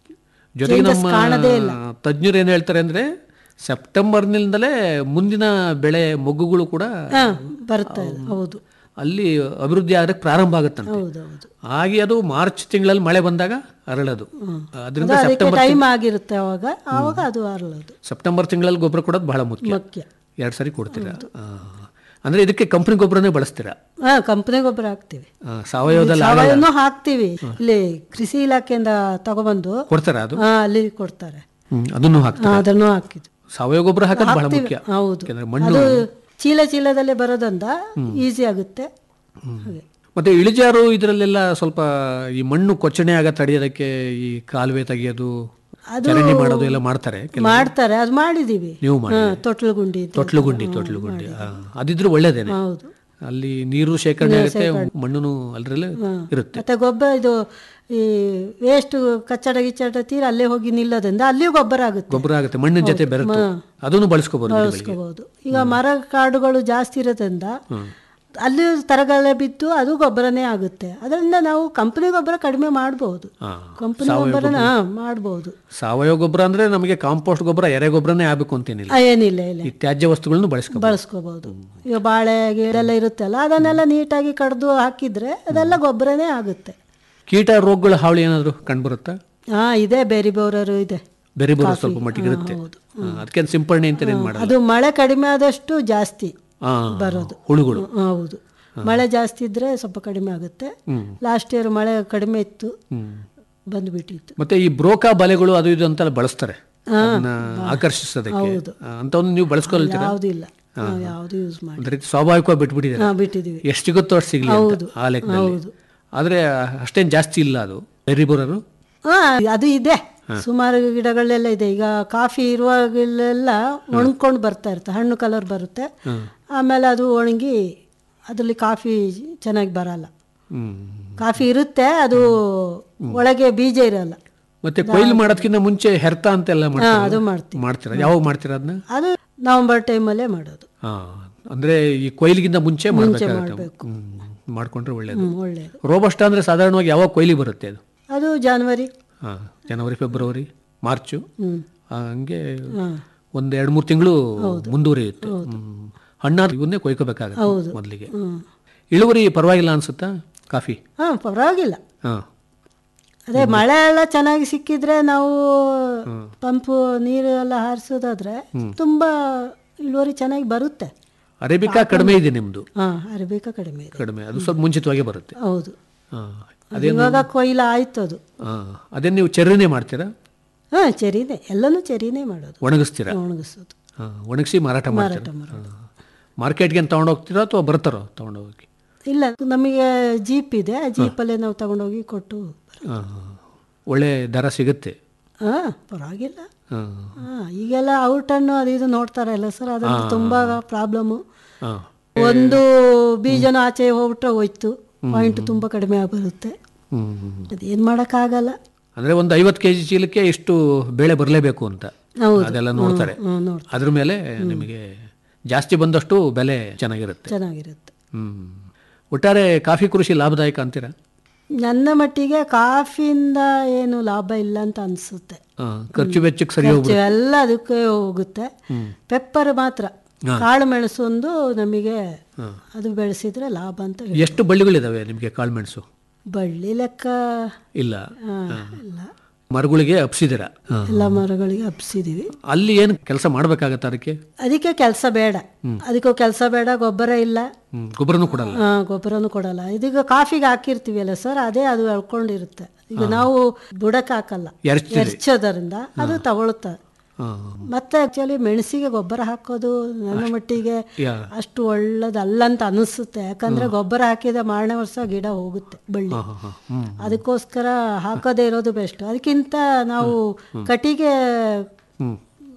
ಜೊತೆಗೆ changes ನಮ್ಮ ಕಾಣದೇ ಇಲ್ಲ. ತಜ್ಞರು ಏನ್ ಹೇಳ್ತಾರೆ ಅಂದ್ರೆ ಸೆಪ್ಟೆಂಬರ್ನಿಂದಲೇ ಮುಂದಿನ ಬೆಳೆ ಮೊಗ್ಗುಗಳು ಕೂಡ ಹಾ ಬರ್ತಾ ಇದೆ ಹೌದು ಅಲ್ಲಿ ಅಭಿವೃದ್ಧಿ ಆಗಕ್ಕೆ ಪ್ರಾರಂಭ ಆಗುತ್ತಂತೆ ಹೌದು ಹೌದು ಹಾಗೆ ಅದು ಮಾರ್ಚ್ ತಿಂಗಳಲ್ಲಿ ಮಳೆ ಬಂದಾಗ ಅರಳೋದು ಅದರಿಂದ ಅದು ಅದಕ್ಕೆ ಸೆಪ್ಟೆಂಬರ್ ಟೈಮ್ ಆಗಿರುತ್ತೆ ಅವಾಗ ಆವಾಗ ಅದು ಅರಳೋದು ಸೆಪ್ಟೆಂಬರ್ ತಿಂಗಳಲ್ಲಿ ಗೊಬ್ಬರ ಕೊಡೋದು ಬಹಳ ಮುಖ್ಯ ಮುಖ್ಯ ಎರಡು ಸರಿ ಕೊಡ್ತೀರಾ ಆ. ಅಂದ್ರೆ ಇದಕ್ಕೆ ಕಂಪನಿ ಗೊಬ್ಬರನೇ ಬಳಸ್ತೀರಾ ಹಾ ಕಂಪನಿ ಗೊಬ್ಬರ ಹಾಕ್ತಿವಿ ಆ, ಸಾವಯವದಲ್ಲಿ ಸಾವಯವನು ಹಾಕ್ತಿವಿ ಇಲ್ಲಿ ಕೃಷಿ ಇಲಾಖೆಯಿಂದ ತಗೊಬಂದು ಕೊಡ್ತಾರಾ ಅದು ಹಾ ಅಲ್ಲಿ ಕೊಡ್ತಾರೆ ಹ್ಮ್, ಅದನ್ನು ಹಾ, ಹಾಕ್ತಾರೆ ಅದನ್ನು ಹಾಕಿದ್ವಿ ಸಾವಯವ ಗೊಬ್ಬರ ಹಾಕೋದು ಬಹಳ ಹಾಕ್ತಿವಿ. ಮುಖ್ಯ ಹೌದು ಯಾಕಂದ್ರೆ ಮಣ್ಣು ಅದು ಚೀಲ ಚೀಲದಲ್ಲೇ ಬರೋದ್ರಿಂದ ಈಸಿ ಆಗುತ್ತೆ ಹಾಗೆ ಮತ್ತೆ ಇಳಿಜಾರು ಇದರಲ್ಲೆಲ್ಲ ಸ್ವಲ್ಪ ಈ ಮಣ್ಣು ಕೊಚ್ಚಣೆ ಆಗ ತಡೆಯೋದಕ್ಕೆ ಈ ಕಾಲುವೆ ತೆಗೆಯೋದು ಚರಂಡಿ ಮಾಡೋದು ಎಲ್ಲ ಮಾಡ್ತಾರೆ ಕೆಲವು. ಮಾಡ್ತಾರೆ ಅದು ಮಾಡಿದೀವಿ ನೀವು ಮಾಡಿ ಹಾ, ತೊಟ್ಲು ಗುಂಡಿ ಅಂತ. ತೊಟ್ಲು ಗುಂಡಿ ತೊಟ್ಲು ಗುಂಡಿ ಆ, ಅದಿದ್ರು ಒಳ್ಳೇದೇನೆ ಹೌದು ಅಲ್ಲಿ ನೀರು ಶೇಖರಣೆ ಆಗುತ್ತೆ ಮಣ್ಣು ಅಲ್ರಲ್ಲೇ ಇರುತ್ತೆ ಮತ್ತೆ ಗೊಬ್ಬರ ಇದು ಈ ವೇಸ್ಟ್ ಕಚ್ಚಡ ಗಿಚ್ಚಡ ತೀರ ಅಲ್ಲೇ ಹೋಗಿ ನಿಲ್ಲೋದ್ರಿಂದ ಅಲ್ಲಿಯೂ ಗೊಬ್ಬರ ಆಗುತ್ತೆ ಗೊಬ್ಬರ ಆಗುತ್ತೆ ಮಣ್ಣಿನ ಜೊತೆ ಬೆರೆತು ಅದನ್ನು ಬಳಸ್ಕೋಬಹುದು ಬಳಸ್ಕೋಬಹುದು ಈಗ ಮರ ಕಾಡುಗಳು ಜಾಸ್ತಿ ಇರೋದ್ರಿಂದ ಅಲ್ಲಿ ತರಗಲೆ ಬಿದ್ದು ಅದು ಗೊಬ್ಬರನೇ ಆಗುತ್ತೆ ಅದರಿಂದ ನಾವು ಕಂಪನಿ ಗೊಬ್ಬರ ಕಡಿಮೆ ಮಾಡಬಹುದು ಕಂಪನಿ ಗೊಬ್ಬರನ ಹಾ, ಮಾಡ್ಬೋದು ಸಾವಯವ ಗೊಬ್ಬರ ಅಂದ್ರೆ ನಮಗೆ ಕಾಂಪೋಸ್ಟ್ ಗೊಬ್ಬರ ಎರೆ ಗೊಬ್ಬರನೇ ಆಗ್ಬೇಕು ಅಂತೇನಿಲ್ಲ ಆ, ಏನಿಲ್ಲ ಇಲ್ಲ ಈ ತ್ಯಾಜ್ಯ ವಸ್ತುಗಳನ್ನು ಬಳಸ್ಕೋಬಹುದು ಬಳಸ್ಕೋಬಹುದು ಈಗ ಬಾಳೆ ಗಿಡ ಇರುತ್ತಲ್ಲ ಅದನ್ನೆಲ್ಲ ನೀಟಾಗಿ ಕಡ್ದು ಹಾಕಿದ್ರೆ ಅದೆಲ್ಲ ಗೊಬ್ಬರನೇ ಆಗುತ್ತೆ ಕೀಟ ರೋಗಗಳ ಹಾವಳಿ ಏನಾದ್ರು ಕಂಡುಬರುತ್ತಾ ಹಾ ಇದೆ ಬೇರೆ ಬೋರರು ಇದೆ ಬೇರೆ ಬೇರೆ ಸ್ವಲ್ಪ ಮಟ್ಟಿಗೆ ಇರುತ್ತೆ ಅದಕ್ಕೆ ಸಿಂಪರಣೆ ಅಂತ ಏನ್ ಮಾಡಲ್ಲ ಅದು ಮಳೆ ಕಡಿಮೆ ಆದಷ್ಟು ಜಾಸ್ತಿ ಆ, ಬರೋದು ಹುಳುಗಳು ಹ್ಮ್, ಹೌದು ಮಳೆ ಜಾಸ್ತಿ ಇದ್ರೆ ಸ್ವಲ್ಪ ಕಡಿಮೆ ಆಗುತ್ತೆ ಲಾಸ್ಟ್ ಇಯರ್ ಮಳೆ ಕಡಿಮೆ ಇತ್ತು ಬಂದ್ಬಿಟ್ಟಿತ್ತು ಮತ್ತೆ ಈ ಬ್ರೋಕಾ ಬಲೆಗಳು ಅದು ಇದು ಅಂತೆಲ್ಲ ಬಳಸ್ತಾರೆ ಅದನ್ನ ಆಕರ್ಷಿಸೋದಕ್ಕೆ ಆ, ಅಂಥವನ್ನು ನೀವು ಬಳಸ್ಕೊಳ್ತೀರಾ ಯಾವ್ದು ಇಲ್ಲ ನಾವು ಯಾವ್ದು ಯೂಸ್ ಮಾಡಿ ಒಂದ್ ರೀತಿ ಸ್ವಾಭಾವಿಕವಾಗಿ ಬಿಟ್ಬಿಟ್ಟಿದ್ದಾರೆ ಹಾ ಬಿಟ್ಟಿದೀವಿ ಎಷ್ಟು ಸಿಗುತ್ತೋ ಅಷ್ಟು ಸಿಗ್ಲಿ ಅಂತ ಆ ಲೆಕ್ಕದಲ್ಲಿ ಆದ್ರೆ ಅಷ್ಟೇನ್ ಜಾಸ್ತಿ ಇಲ್ಲ ಅದು ಬೆರ್ರಿ ಬೋರರು ಹಾ ಅದು ಇದೆ ಸುಮಾರು ಗಿಡಗಳೆಲ್ಲ ಇದೆ ಈಗ ಕಾಫಿ ಇರುವಾಗಲೆಲ್ಲ ಒಣಗ್ಕೊಂಡು ಬರ್ತಾ ಇರುತ್ತೆ ಹಣ್ಣು ಕಲರ್ ಬರುತ್ತೆ ಆಮೇಲೆ ಅದು ಒಣಗಿ ಅದರಲ್ಲಿ ಕಾಫಿ ಚೆನ್ನಾಗಿ ಬರಲ್ಲ ಹ್ಮ್ ಕಾಫಿ ಇರುತ್ತೆ ಅದು ಒಳಗೆ ಬೀಜ ಇರಲ್ಲ ಮತ್ತೆ ಕೊಯ್ಲು ಮಾಡೋದಕ್ಕಿಂತ ಮುಂಚೆ ಹೆರ್ತ ಅಂತೆಲ್ಲ ಹಾ ಮಾಡ್ತಾರೆ ಅದು ಮಾಡ್ತೀವಿ ಮಾಡ್ತೀರಾ ಯಾವಾಗ ಮಾಡ್ತೀರಾ ಅದನ್ನ ಅದು ನವೆಂಬರ್ ಟೈಮಲ್ಲೇ ಮಾಡೋದು ಹಾ ಅಂದ್ರೆ ಈ ಕೊಯ್ಲಿಗಿಂತ ಮುಂಚೆ ಮುಂಚೆ ಮಾಡ್ಬೇಕಾಗುತ್ತೆ ಮಾಡಬೇಕು ಹ್ಮ್ ಮಾಡ್ಕೊಂಡ್ರೆ ಒಳ್ಳೇದು ಹ್ಮ್ ಒಳ್ಳೇದು ರೋಬಸ್ಟ ಅಂದ್ರೆ ಸಾಧಾರಣವಾಗಿ ಯಾವಾಗ ಕೊಯ್ಲಿ ಬರುತ್ತೆ ಅದು ಅದು ಜಾನ್ವರಿ ಹಾ ಜನವರಿ ಫೆಬ್ರವರಿ ಮಾರ್ಚು ಹ್ಮ್ ಆ, ಹಂಗೆ ಹಾ ಒಂದ್ ಎರಡು ಮೂರು ತಿಂಗಳು ಮುಂದುವರಿಯುತ್ತೆ ಹ್ಮ್. ಹಣ್ಣಾದ ಇವನ್ನೇ ಕೊಯ್ಕೋಬೇಕಾಗುತ್ತೆ ಮೊದಲಿಗೆ ಹ್ಮ್ ಇಳುವರಿ ಪರವಾಗಿಲ್ಲ ಅನ್ಸುತ್ತಾ ಕಾಫಿ ಹಾ ಪರವಾಗಿಲ್ಲ ಹಾ ಅದೇ ಮಳೆ ಎಲ್ಲ ಚೆನ್ನಾಗಿ ಸಿಕ್ಕಿದ್ರೆ ನಾವು ಪಂಪು ನೀರು ಎಲ್ಲ ಹಾರಿಸೋದಾದ್ರೆ ತುಂಬಾ ಇಳುವರಿ ಚೆನ್ನಾಗಿ ಬರುತ್ತೆ ಅರೇಬಿಕಾ ಕಡಿಮೆ ಇದೆ ನಿಮ್ದು ಹಾ ಅರಬೇಕಾ ಕಡಿಮೆ ಇದೆ ಕಡಿಮೆ ಅದು ಸ್ವಲ್ಪ ಮುಂಚಿತವಾಗಿ ಬರುತ್ತೆ ಹೌದು ಹಾ ಅದು ಇವಾಗ ಕೊಯ್ಲ ಆಯ್ತು ಅದು ಹಾ ಅದೇ ನೀವು ಚೆರ್ರಿನೇ ಮಾಡ್ತೀರಾ ಹಾ ಚೆರಿನೇ ಎಲ್ಲನೂ ಚೆರಿನೇ ಮಾಡೋದು ಒಣಗಿಸ್ತೀರಾ ಒಣಗಿಸೋದು ಹಾ, ಒಣಗಿಸಿ ಮಾರಾಟ ಮಾಡ್ತೀರಾ ಮಾರಾಟ ಮಾಡೋದು. ಹಾ. ಮಾರ್ಕೆಟ್ಗೆ ತಗೊಂಡೋಗ್ತೀರಾ ಅಥವಾ ಬರ್ತಾರೋ ತಗೊಂಡೋಗಿ ಇಲ್ಲ ನಮಗೆ ಜೀಪ್ ಇದೆ ಆ ಜೀಪಲ್ಲೇ ನಾವು ತಗೊಂಡೋಗಿ ಕೊಟ್ಟು ಒಳ್ಳೆ ದರ ಸಿಗುತ್ತೆ ಹಾಂ ಪರವಾಗಿಲ್ಲ ಹಾಂ ಹಾಂ ಈಗೆಲ್ಲ ಔಟ್ ಹಣ್ಣು ಅದು ಇದು ನೋಡ್ತಾರಲ್ಲ ಸರ್ ಅದ್ರಲ್ಲಿ ತುಂಬಾ ಪ್ರಾಬ್ಲಮ್ಮು ಹಾಂ ಒಂದು ಬೀಜನ ಆಚೆ ಹೋಗ್ಬಿಟ್ರೆ ಹೋಯ್ತು ಪಾಯಿಂಟ್ ತುಂಬಾ ಕಡಿಮೆ ಆಗಿ ಬರುತ್ತೆ ಹ್ಮ್ ಅದೇನ್ ಮಾಡೋಕ್ಕಾಗಲ್ಲ ಅಂದ್ರೆ ಒಂದು ಐವತ್ತು ಕೆಜಿ ಚೀಲಕ್ಕೆ ಇಷ್ಟು ಬೆಳೆ ಬರಲೇಬೇಕು ಅಂತ ಹೌದು. ಅದೆಲ್ಲ ನೋಡ್ತಾರೆ ಹ್ಮ್, ನೋಡ್ತಾರೆ. ಅದ್ರ ಮೇಲೆ ನಿಮಗೆ ಜಾಸ್ತಿ ಬಂದಷ್ಟು ಬೆಲೆ ಚೆನ್ನಾಗಿರುತ್ತೆ ಚೆನ್ನಾಗಿರುತ್ತೆ ಹ್ಮ್ ಒಟ್ಟಾರೆ ಕಾಫಿ ಕೃಷಿ ಲಾಭದಾಯಕ ಅಂತೀರಾ ನನ್ನ ಮಟ್ಟಿಗೆ ಕಾಫಿಯಿಂದ ಏನು ಲಾಭ ಇಲ್ಲ ಅಂತ ಅನ್ಸುತ್ತೆ ಆ, ಖರ್ಚು ವೆಚ್ಚಕ್ಕೆ ಸರಿ ಖರ್ಚು ಹೋಗ್ಬಿಡುತ್ತೆ ಎಲ್ಲ ಅದಕ್ಕೆ ಹೋಗುತ್ತೆ ಪೆಪ್ಪರ್ ಮಾತ್ರ ಕಾಳು ಮೆಣಸು ಒಂದು ನಮಗೆ ಅದು ಬೆಳೆಸಿದ್ರೆ ಲಾಭ ಅಂತ ಹೇಳಿ ಎಷ್ಟು ಬಳ್ಳಿಗಳಿದಾವೆ ನಿಮಗೆ ಕಾಳುಮೆಣಸು ಬಳ್ಳಿ ಲೆಕ್ಕ ಇಲ್ಲ ಆ, ಹಾ. ಇಲ್ಲ ಮರಗಳಿಗೆ ಹಬ್ಸಿದ್ದೀರ ಎಲ್ಲ ಮರಗಳಿಗೆ ಹಬ್ಸಿದೀವಿ ಅಲ್ಲಿ ಏನು ಕೆಲಸ ಮಾಡ್ಬೇಕಾಗತ್ತೆ ಅದಕ್ಕೆ ಅದಕ್ಕೆ ಕೆಲಸ ಬೇಡ ಅದಕ್ಕೂ ಕೆಲಸ ಬೇಡ ಗೊಬ್ಬರ ಇಲ್ಲ ಹ್ಮ್, ಗೊಬ್ಬರನೂ ಕೊಡಲ್ಲ ಆ, ಗೊಬ್ಬರನೂ ಕೊಡಲ್ಲ ಇದೀಗ ಕಾಫಿಗೆ ಹಾಕಿರ್ತೀವಲ್ಲ ಸರ್ ಅದೇ ಅದು ಎಳ್ಕೊಂಡಿರುತ್ತೆ ಈಗ ನಾವು ಬುಡಕ್ಕೆ ಹಾಕಲ್ಲ ಎರ್ಚ್ತೀರಿ. ಎರ್ಚೋದರಿಂದ ಅದು ತಗೊಳುತ್ತೆ ಹಾ. ಮತ್ತೆ ಆಕ್ಚುಲಿ ಮೆಣಸಿಗೆ ಗೊಬ್ಬರ ಹಾಕೋದು ನನ್ನ ಮಟ್ಟಿಗೆ ಯಾ. ಅಷ್ಟು ಒಳ್ಳೇದಲ್ಲ ಅಂತ ಅನಿಸುತ್ತೆ ಯಾಕಂದ್ರೆ ಗೊಬ್ಬರ ಹಾಕಿದ ಮಾರನೇ ವರ್ಷ ಗಿಡ ಹೋಗುತ್ತೆ ಬಳ್ಳಿ ಹಾ, ಹಾ, ಹ್ಮ್. ಅದಕ್ಕೋಸ್ಕರ ಹಾಕೋದೇ ಇರೋದು ಬೆಸ್ಟ್ ಅದಕ್ಕಿಂತ ನಾವು ಕಟಿಗೆ ಹ್ಮ್.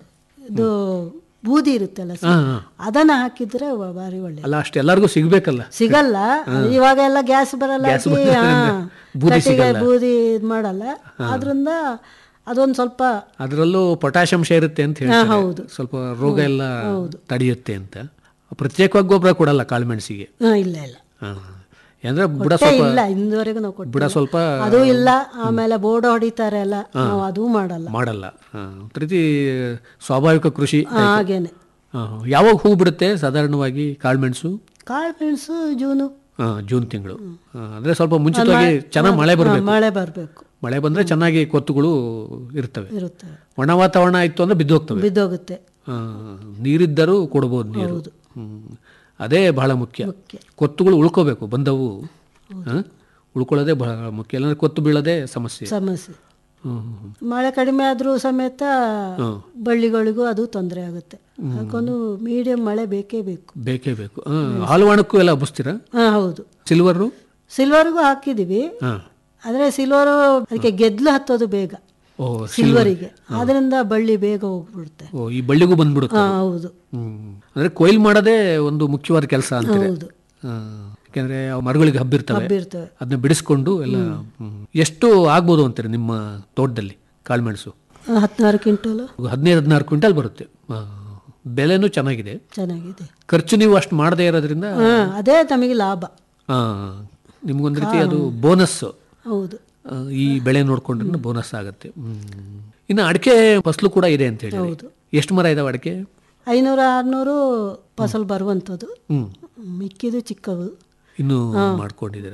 ಇದು ಬೂದಿ ಇರುತ್ತಲ್ಲ ಹಾ, ಸರ್ ಹಾ. ಅದನ್ನ ಹಾಕಿದ್ರೆ ವ- ಭಾರಿ ಒಳ್ಳೆ ಅಲ್ಲ ಅಷ್ಟು ಎಲ್ಲರಿಗೂ ಸಿಗ್ಬೇಕಲ್ಲ ಸಿಗಲ್ಲ ಇವಾಗ ಎಲ್ಲ ಗ್ಯಾಸ್ ಬರಲ್ಲ ಗ್ಯಾಸ್ ಹಾಕಿ, ಬರಲ್ಲ ಹಾ, ಅಂದ್ರೆ ಬೂದಿ ಕಟ್ಟಿಗೆ ಸಿಗಲ್ಲ. ಬೂದಿ ಇದ್ ಮಾಡಲ್ಲ ಆದ್ರಿಂದ ಅದೊಂದು ಸ್ವಲ್ಪ ಅದರಲ್ಲೂ ಪೊಟ್ಯಾಶ್ ಇರುತ್ತೆ ಅಂತ ಹೇಳ್ತಾರೆ ಹೌದು. ಸ್ವಲ್ಪ ರೋಗ ಎಲ್ಲ ತಡೆಯುತ್ತೆ ಅಂತ ಪ್ರತ್ಯೇಕವಾಗಿ ಗೊಬ್ಬರ ಕೊಡಲ್ಲ ಕಾಳುಮೆಣಸಿಗೆ ಹಾ, ಇಲ್ಲ ಇಲ್ಲ ಹಾ. ಅಂದ್ರೆ ಬುಡ ಕೊಟ್ಟೇ ಸ್ವಲ್ಪ ಇಲ್ಲ ಇಂದುವರೆಗೂ ನಾವು ಕೊಟ್ಟಿಲ್ಲ. ಬುಡ ಸ್ವಲ್ಪ ಅದು ಇಲ್ಲ ಆಮೇಲೆ ಬೋರ್ಡ್ ಹೊಡಿತಾರೆ ಎಲ್ಲ ನಾವು ಅದೂ ಮಾಡಲ್ಲ ಮಾಡಲ್ಲ ಹಾ. ಪ್ರತಿ ಸ್ವಾಭಾವಿಕ ಕೃಷಿ ಹಾ, ಹಾಗೇನೆ ಹಾ. ಯಾವಾಗ ಹೂ ಬಿಡುತ್ತೆ ಸಾಧಾರಣವಾಗಿ ಕಾಳುಮೆಣಸು ಕಾಳು ಮೆಣಸು ಜೂನು ಹಾ, ಜೂನ್ ತಿಂಗಳು ಅಂದ್ರೆ ಸ್ವಲ್ಪ ಮುಂಚಿತವಾಗಿ ಚೆನ್ನಾಗಿ ಮಳೆ ಬರಬೇಕು ಮಳೆ ಬರಬೇಕು ಮಳೆ ಬಂದ್ರೆ ಚೆನ್ನಾಗಿ ಕೊತ್ತುಗಳು ಇರ್ತವೆ ಇರುತ್ತೆ ಒಣ ವಾತಾವರಣ ಇತ್ತು ಅಂದ್ರೆ ಬಿದ್ದೋಗ್ತವೆ ಬಿದ್ದೋಗುತ್ತೆ ಆ, ನೀರಿದ್ದರೂ ಕೊಡ್ಬೋದು ನೀರು ಹ್ಮ್. ಅದೇ ಬಹಳ ಮುಖ್ಯ ಕೊತ್ತುಗಳು ಉಳ್ಕೋಬೇಕು ಬಂದವು ಆ, ಉಳ್ಕೊಳ್ಳೋದೇ ಬಹಳ ಮುಖ್ಯ ಇಲ್ಲಾಂದ್ರೆ ಕೊತ್ತು ಬೀಳೋದೇ ಸಮಸ್ಯೆ ಸಮಸ್ಯೆ ಹ್ಮ್, ಹ್ಮ್, ಹ್ಮ್. ಮಳೆ ಕಡಿಮೆ ಆದ್ರೂ ಸಮೇತ ಹ್ಮ್. ಬಳ್ಳಿಗಳಿಗೂ ಅದು ತೊಂದರೆ ಆಗುತ್ತೆ ಅದಕ್ಕೊಂದು ಮೀಡಿಯಂ ಮಳೆ ಬೇಕೇ ಬೇಕು ಬೇಕೇ ಬೇಕು ಆ, ಹಾಲುವಾಣಕ್ಕೂ ಎಲ್ಲ ಹಬ್ಬಿಸ್ತೀರಾ ಹಾ ಹೌದು ಸಿಲ್ವರು ಸಿಲ್ವರ್ಗೂ ಹಾಕಿದೀವಿ ಹಾ ಆದ್ರೆ ಸಿಲ್ವರು ಅದಕ್ಕೆ ಗೆದ್ಲು ಹತ್ತೋದು ಬೇಗ ಓ ಸಿಲ್ವರಿಗೆ ಅದರಿಂದ ಬಳ್ಳಿ ಬೇಗ ಹೋಗ್ಬಿಡುತ್ತೆ ಓ ಈ ಬಳ್ಳಿಗೂ ಬಂದ್ಬಿಡುತ್ತೆ ಹಾ ಅದು. ಹೌದು ಹ್ಮ್. ಅಂದ್ರೆ ಕೊಯ್ಲು ಮಾಡೋದೇ ಒಂದು ಮುಖ್ಯವಾದ ಕೆಲಸ ಅಂತಾರೆ ಹೌದು. ಆ, ಯಾಕೆಂದ್ರೆ ಅವು ಮರಗಳಿಗೆ ಹಬ್ಬಿರ್ತವೆ ಹಬ್ಬಿರ್ತವೆ. ಅದನ್ನ ಬಿಡಿಸ್ಕೊಂಡು ಎಲ್ಲ ಹ್ಮ್. ಎಷ್ಟು ಆಗ್ಬೋದು ಅಂತೀರಿ ನಿಮ್ಮ ತೋಟದಲ್ಲಿ ಕಾಳುಮೆಣಸು ಹದಿನಾರು ಕ್ವಿಂಟಲು ಹದಿನೈದು ಹದಿನಾರು ಕ್ವಿಂಟಲ್ ಬರುತ್ತೆ ಆ, ಬೆಲೆನೂ ಚೆನ್ನಾಗಿದೆ ಚೆನ್ನಾಗಿದೆ ಖರ್ಚು ನೀವು ಅಷ್ಟು ಮಾಡದೇ ಇರೋದ್ರಿಂದ ಹಾ ಅದೇ ನಮಗೆ ಲಾಭ ಆ, ನಿಮ್ಗೊಂದು ರೀತಿ ಅದು ಬೋನಸ್ ಹೌದು ಈ ಬೆಳೆ ನೋಡ್ಕೊಂಡ್ರೆ ಬೋನಸ್ ಆಗುತ್ತೆ ಹ್ಮ್. ಇನ್ನು ಅಡಿಕೆ ಫಸಲು ಕೂಡ ಇದೆ ಅಂತ ಹೇಳಿ ಹೌದು. ಎಷ್ಟು ಮರ ಇದಾವೆ ಅಡಿಕೆ ಐನೂರು ಆರ್ನೂರು ಫಸಲು ಬರುವಂಥದ್ದು ಹ್ಮ್ ಮಿಕ್ಕಿದು ಚಿಕ್ಕವು ಇನ್ನು ಮಾಡ್ಕೊಂಡಿದ್ದೀರಾ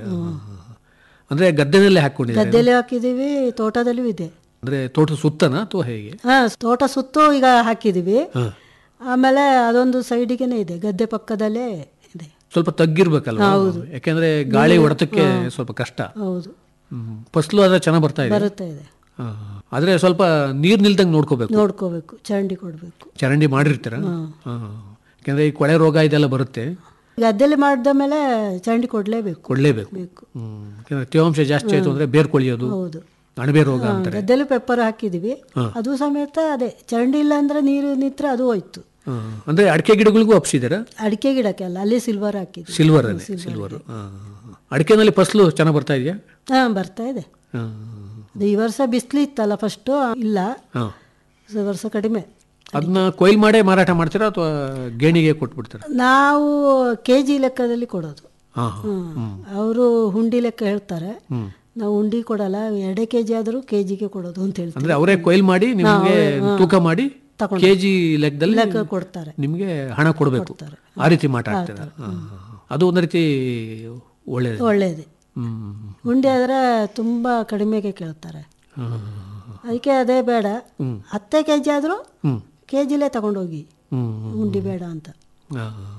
ಅಂದ್ರೆ ಗದ್ದೆನಲ್ಲೇ ಹಾಕೊಂಡಿದ್ದಾರೆ ಗದ್ದೆಲಿ ಹಾಕಿದೀವಿ ತೋಟದಲ್ಲೂ ಇದೆ ಅಂದ್ರೆ ತೋಟ ಸುತ್ತನಾ ಅಥವಾ ಹೇಗೆ ಹಾ ತೋಟ ಸುತ್ತು ಈಗ ಹಾಕಿದೀವಿ ಹಾ. ಆಮೇಲೆ ಅದೊಂದು ಸೈಡಿಗೆನೆ ಇದೆ ಗದ್ದೆ ಪಕ್ಕದಲ್ಲೇ ಇದೆ ಸ್ವಲ್ಪ ತಗ್ಗಿರ್ಬೇಕಲ್ವ ಯಾಕೆಂದ್ರೆ ಗಾಳಿ ಹೊಡೆತಕ್ಕೆ ಸ್ವಲ್ಪ ಕಷ್ಟ ಹೌದು ಹ್ಮ್. ಫಸಲು ಆದ್ರೆ ಚೆನ್ನಾಗಿ ಬರ್ತಾ ಇದೆ ಬರುತ್ತಾ ಇದೆ ಹಾ. ಆದ್ರೆ ಸ್ವಲ್ಪ ನೀರ್ ನಿಲ್ದಂಗೆ ನೋಡ್ಕೋಬೇಕು ನೋಡ್ಕೋಬೇಕು ಚರಂಡಿ ಕೊಡಬೇಕು ಚರಂಡಿ ಮಾಡಿರ್ತೀರ ಹಾ. ಯಾಕೆಂದ್ರೆ ಈ ಕೊಳೆ ರೋಗ ಇದೆಲ್ಲ ಬರುತ್ತೆ ಗದ್ದೆಲಿ ಮಾಡಿದ ಮೇಲೆ ಚರಂಡಿ ಕೊಡಲೇಬೇಕು ಕೊಡ್ಲೇಬೇಕು ಬೇಕು ಹ್ಮ್. ಯಾಕೆಂದ್ರೆ ತೇವಾಂಶ ಜಾಸ್ತಿ ಆಯ್ತು ಅಂದ್ರೆ ಬೇರ್ ಕೊಳಿಯೋದು ಹೌದು ಅಣಬೆ ರೋಗ ಅಂತಾರೆ ಗದ್ದೆಲಿ ಪೆಪ್ಪರ್ ಹಾಕಿದೀವಿ ಅದು ಸಮೇತ ಅದೇ ಚರಂಡಿ ಇಲ್ಲ ಅಂದ್ರೆ ನೀರು ನಿಂತ್ರೆ ಅದು ಹೋಯ್ತು ಹಾ. ಅಂದ್ರೆ ಅಡಿಕೆ ಗಿಡಗಳಿಗೂ ಹಬ್ಸಿದ್ದೀರಾ ಅಡಿಕೆ ಗಿಡಕ್ಕೆ ಅಲ್ಲ ಅಲ್ಲಿ ಸಿಲ್ವರ್ ಹಾಕಿದ್ವಿ ಸಿಲ್ವರ್ ಅಲ್ಲಿ ಸಿಲ್ವರ್ ಅಡಿಕೆನಲ್ಲಿ ಫಸಲು ಚೆನ್ನಾಗಿ ಬರ್ತಾ ಇದೆಯಾ ಹಾ ಬರ್ತಾ ಇದೆ ಹಾ. ಅದು ಈ ವರ್ಷ ಬಿಸಿಲು ಇತ್ತಲ್ಲ ಫಸ್ಟು ಇಲ್ಲ ಹಾ. ಈ ವರ್ಷ ಕಡಿಮೆ ಅದನ್ನ ಕೊಯ್ಲು ಮಾಡೇ ಮಾರಾಟ ಮಾಡ್ತೀರಾ ಅಥವಾ ಗೇಣಿಗೆ ಕೊಟ್ಬಿಡ್ತೀರಾ ನಾವು ಕೆ ಜಿ ಲೆಕ್ಕದಲ್ಲಿ ಕೊಡೋದು ಹಾ ಅವರು ಹುಂಡಿ ಲೆಕ್ಕ ಹೇಳ್ತಾರೆ ನಾವು ಹುಂಡಿ ಕೊಡಲ್ಲ ಎರಡೇ ಕೆ ಜಿ ಆದರೂ ಕೆ ಜಿಗೆ ಕೊಡೋದು ಅಂತ ಹೇಳ್ತಾರೆ ಅಂದ್ರೆ ಅವರೇ ಕೊಯ್ಲು ಮಾಡಿ ನಿಮ್ಗೆ ತೂಕ ಮಾಡಿ ತಗೊಂಡು ಕೆಜಿ ಲೆಕ್ಕದಲ್ಲಿ ಲೆಕ್ಕ ಕೊಡ್ತಾರೆ ನಿಮ್ಗೆ ಹಣ ಕೊಡಬೇಕು ಆ ರೀತಿ ಮಾತಾಡ್ತೀರಾ ಹಾ, ಹಾ. ಅದು ಒಂದು ರೀತಿ ಒಳ್ಳೇದು ಒಳ್ಳೇದು ಹ್ಮ್ ಹುಂಡಿ ಆದರೆ ತುಂಬ ಕಡಿಮೆಗೆ ಕೇಳ್ತಾರೆ ಹಾ. ಅದಕ್ಕೆ ಅದೇ ಬೇಡ ಹತ್ತೇ ಕೆ ಜಿ ಆದರೂ ಹ್ಮ್ ಕೆ ಜಿಲೇ ತಗೊಂಡೋಗಿ ಹ್ಮ್ ಹುಂಡಿ ಬೇಡ ಅಂತ ಹಾ.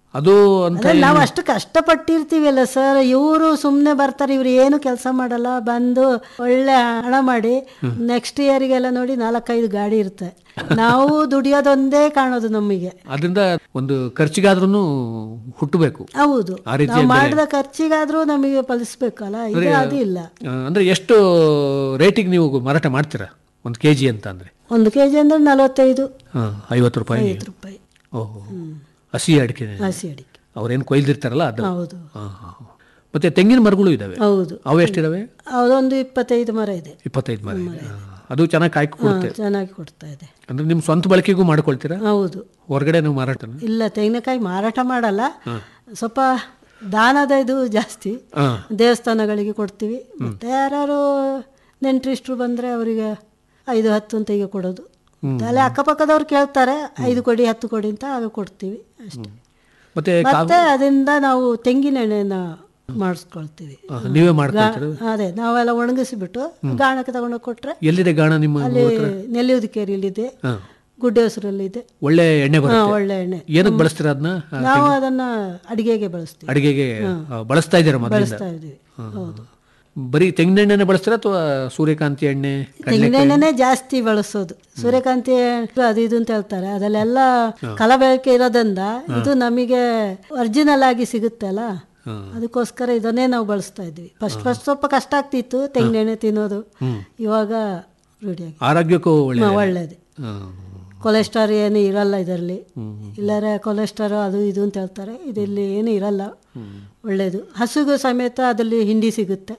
ಅದು ಅಂತ ಅದೇ ನಾವು ಅಷ್ಟು ಕಷ್ಟಪಟ್ಟಿರ್ತೀವಲ್ಲ ಸರ್ ಇವರು ಸುಮ್ಮನೆ ಬರ್ತಾರೆ ಇವ್ರು ಏನು ಕೆಲಸ ಮಾಡಲ್ಲ ಬಂದು ಒಳ್ಳೆ ಹಣ ಮಾಡಿ ನೆಕ್ಸ್ಟ್ ಇಯರ್ಗೆಲ್ಲ ನೋಡಿ ನಾಲ್ಕೈದು ಗಾಡಿ ಇರುತ್ತೆ ನಾವು ದುಡಿಯೋದೊಂದೇ ಕಾಣೋದು ನಮಗೆ ಅದರಿಂದ ಒಂದು ಖರ್ಚಿಗಾದ್ರೂ ಹುಟ್ಟಬೇಕು ಹೌದು ಆ ರೀತಿಯ ನಾವು ಬೆಲೆ. ಮಾಡಿದ ಖರ್ಚಿಗಾದ್ರೂ ನಮಗೆ ಫಲಿಸ್ಬೇಕಲ್ಲ ಇದು ಅದು ಇಲ್ಲ ಆ, ಅಂದ್ರೆ ಎಷ್ಟು ರೇಟಿಗೆ ನೀವು ಮಾರಾಟ ಮಾಡ್ತೀರಾ ಒಂದು ಕೆ ಜಿ ಅಂತ ಅಂದ್ರೆ ಒಂದು ಕೆ ಜಿ ಅಂದ್ರೆ ನಲವತ್ತೈದು ಹಾ, ಐವತ್ತು ರೂಪಾಯಿ ಐವತ್ತು ರೂಪಾಯಿ ಓಹೋ ಹಸಿ ಅಡಿಕೆ ಹಸಿ ಅಡಿಕೆ ಅವ್ರೇನು ಕೊಯ್ದಿರ್ತಾರಲ್ಲ ಅದು ಹೌದು ಹಾ, ಹಾ, ಹಾ. ಮತ್ತೆ ತೆಂಗಿನ ಮರಗಳು ಇದಾವೆ ಹೌದು ಅವು ಎಷ್ಟಿದಾವೆ ಅದೊಂದು ಇಪ್ಪತ್ತೈದು ಮರ ಇದೆ ಇಪ್ಪತ್ತೈದು ಮರ ಹಾ. ಅದು ಚೆನ್ನಾಗಿ ಕಾಯ್ಕು ಹಾ, ಕೊಡುತ್ತೆ ಚೆನ್ನಾಗಿ ಕೊಡ್ತಾ ಇದೆ ಅಂದ್ರೆ ನಿಮ್ಮ ಸ್ವಂತ ಬಳಕೆಗೂ ಮಾಡ್ಕೊಳ್ತೀರಾ ಹೌದು ಹೊರಗಡೆ ನೀವು ಮಾರಾಟ ಇಲ್ಲ ತೆಂಗಿನಕಾಯಿ ಮಾರಾಟ ಮಾಡಲ್ಲ ಸ್ವಲ್ಪ ದಾನದ ಇದು ಜಾಸ್ತಿ ಹಾ. ದೇವಸ್ಥಾನಗಳಿಗೆ ಕೊಡ್ತೀವಿ ಮತ್ತೆ ಯಾರು ನೆಂಟ್ರಿಷ್ಟ್ರು ಬಂದ್ರೆ ಅವರಿಗೆ ಐದು ಹತ್ತು ಅಂತ ಈಗ ಕೊಡೋದು ಅಲ್ಲೇ ಅಕ್ಕಪಕ್ಕದವ್ರು ಕೇಳ್ತಾರೆ ಐದು ಕೊಡಿ ಹತ್ತು ಕೊಡಿ ಅಂತ ಆಗ ಕೊಡ್ತೀವಿ ಅಷ್ಟೇ ಮತ್ತೆ ಮತ್ತೆ ಅದರಿಂದ ನಾವು ತೆಂಗಿನ ಎಣ್ಣೆನ ಮಾಡಿಸ್ಕೊಳ್ತೀವಿ ಆ, ನೀವೇ ಗಾ- ಮಾಡ್ಕೊಳ್ತೀರಾ ಅದೇ ನಾವೆಲ್ಲ ಒಣಗಿಸಿಬಿಟ್ಟು ಗಾಣಕ್ಕೆ ತಗೊಂಡೋಗಿ ಕೊಟ್ರೆ ಎಲ್ಲಿದೆ ಗಾಣ ನಿಮ್ಮ ಅಲ್ಲಿ ನೆಲ್ಲಿಯುದಿಕೇರಿಯಲ್ಲಿದೆ ಹಾ. ಗುಡ್ಡೆ ಹೆಸರಲ್ಲಿದೆ ಒಳ್ಳೆ ಎಣ್ಣೆ ಹಾ, ಬರುತ್ತೆ ಒಳ್ಳೆ ಎಣ್ಣೆ ಏನಕ್ಕೆ ಬಳಸ್ತೀರಾ ಅದನ್ನ ನಾವು ಅದನ್ನ ಅಡಿಗೆಗೆ ಬಳಸ್ತೀವಿ ಅಡಿಗೆಗೆ ಆ, ಬಳಸ್ತಾ ಇದ್ದೀರಾ ಮೊದಲಿಂದ ಬಳಸ್ತಾ ಇದೀವಿ ಹೌದು ಬರೀ ತೆಂಗಿನ ಎಣ್ಣೆನೆ ಬಳಸ್ತೀರಾ ಅಥವಾ ಸೂರ್ಯಕಾಂತಿ ಎಣ್ಣೆ ತೆಂಗಿನ ಎಣ್ಣೆನೇ ಜಾಸ್ತಿ ಬಳಸೋದು ಸೂರ್ಯಕಾಂತಿ ಅದು ಇದು ಅಂತ ಹೇಳ್ತಾರೆ ಅದಲ್ಲೆಲ್ಲ ಕಲಬೆಳಕೆ ಇರೋದ್ರಿಂದ ಇದು ನಮಗೆ ಒರಿಜಿನಲ್ ಆಗಿ ಸಿಗುತ್ತಲ್ಲ ಅದಕ್ಕೋಸ್ಕರ ಇದನ್ನೇ ನಾವು ಬಳಸ್ತಾ ಇದ್ವಿ ಫಸ್ಟ್ ಫಸ್ಟ್ ಸ್ವಲ್ಪ ಕಷ್ಟ ಆಗ್ತಿತ್ತು ತೆಂಗಿನ ಎಣ್ಣೆ ತಿನ್ನೋದು ಇವಾಗ ರೂಢಿಯಾಗಿ ಆರೋಗ್ಯಕ್ಕೂ ಒಳ್ಳೆ ಹಾ, ಒಳ್ಳೇದು ಕೊಲೆಸ್ಟ್ರಾಲ್ ಏನು ಇರಲ್ಲ ಇದರಲ್ಲಿ ಇಲ್ಲರೆ ಕೊಲೆಸ್ಟ್ರಾಲ್ ಅದು ಇದು ಅಂತ ಹೇಳ್ತಾರೆ ಇದರಲ್ಲಿ ಏನು ಇರಲ್ಲ ಒಳ್ಳೇದು ಹಸುಗೂ ಸಮೇತ ಅದರಲ್ಲಿ ಹಿಂಡಿ ಸಿಗುತ್ತೆ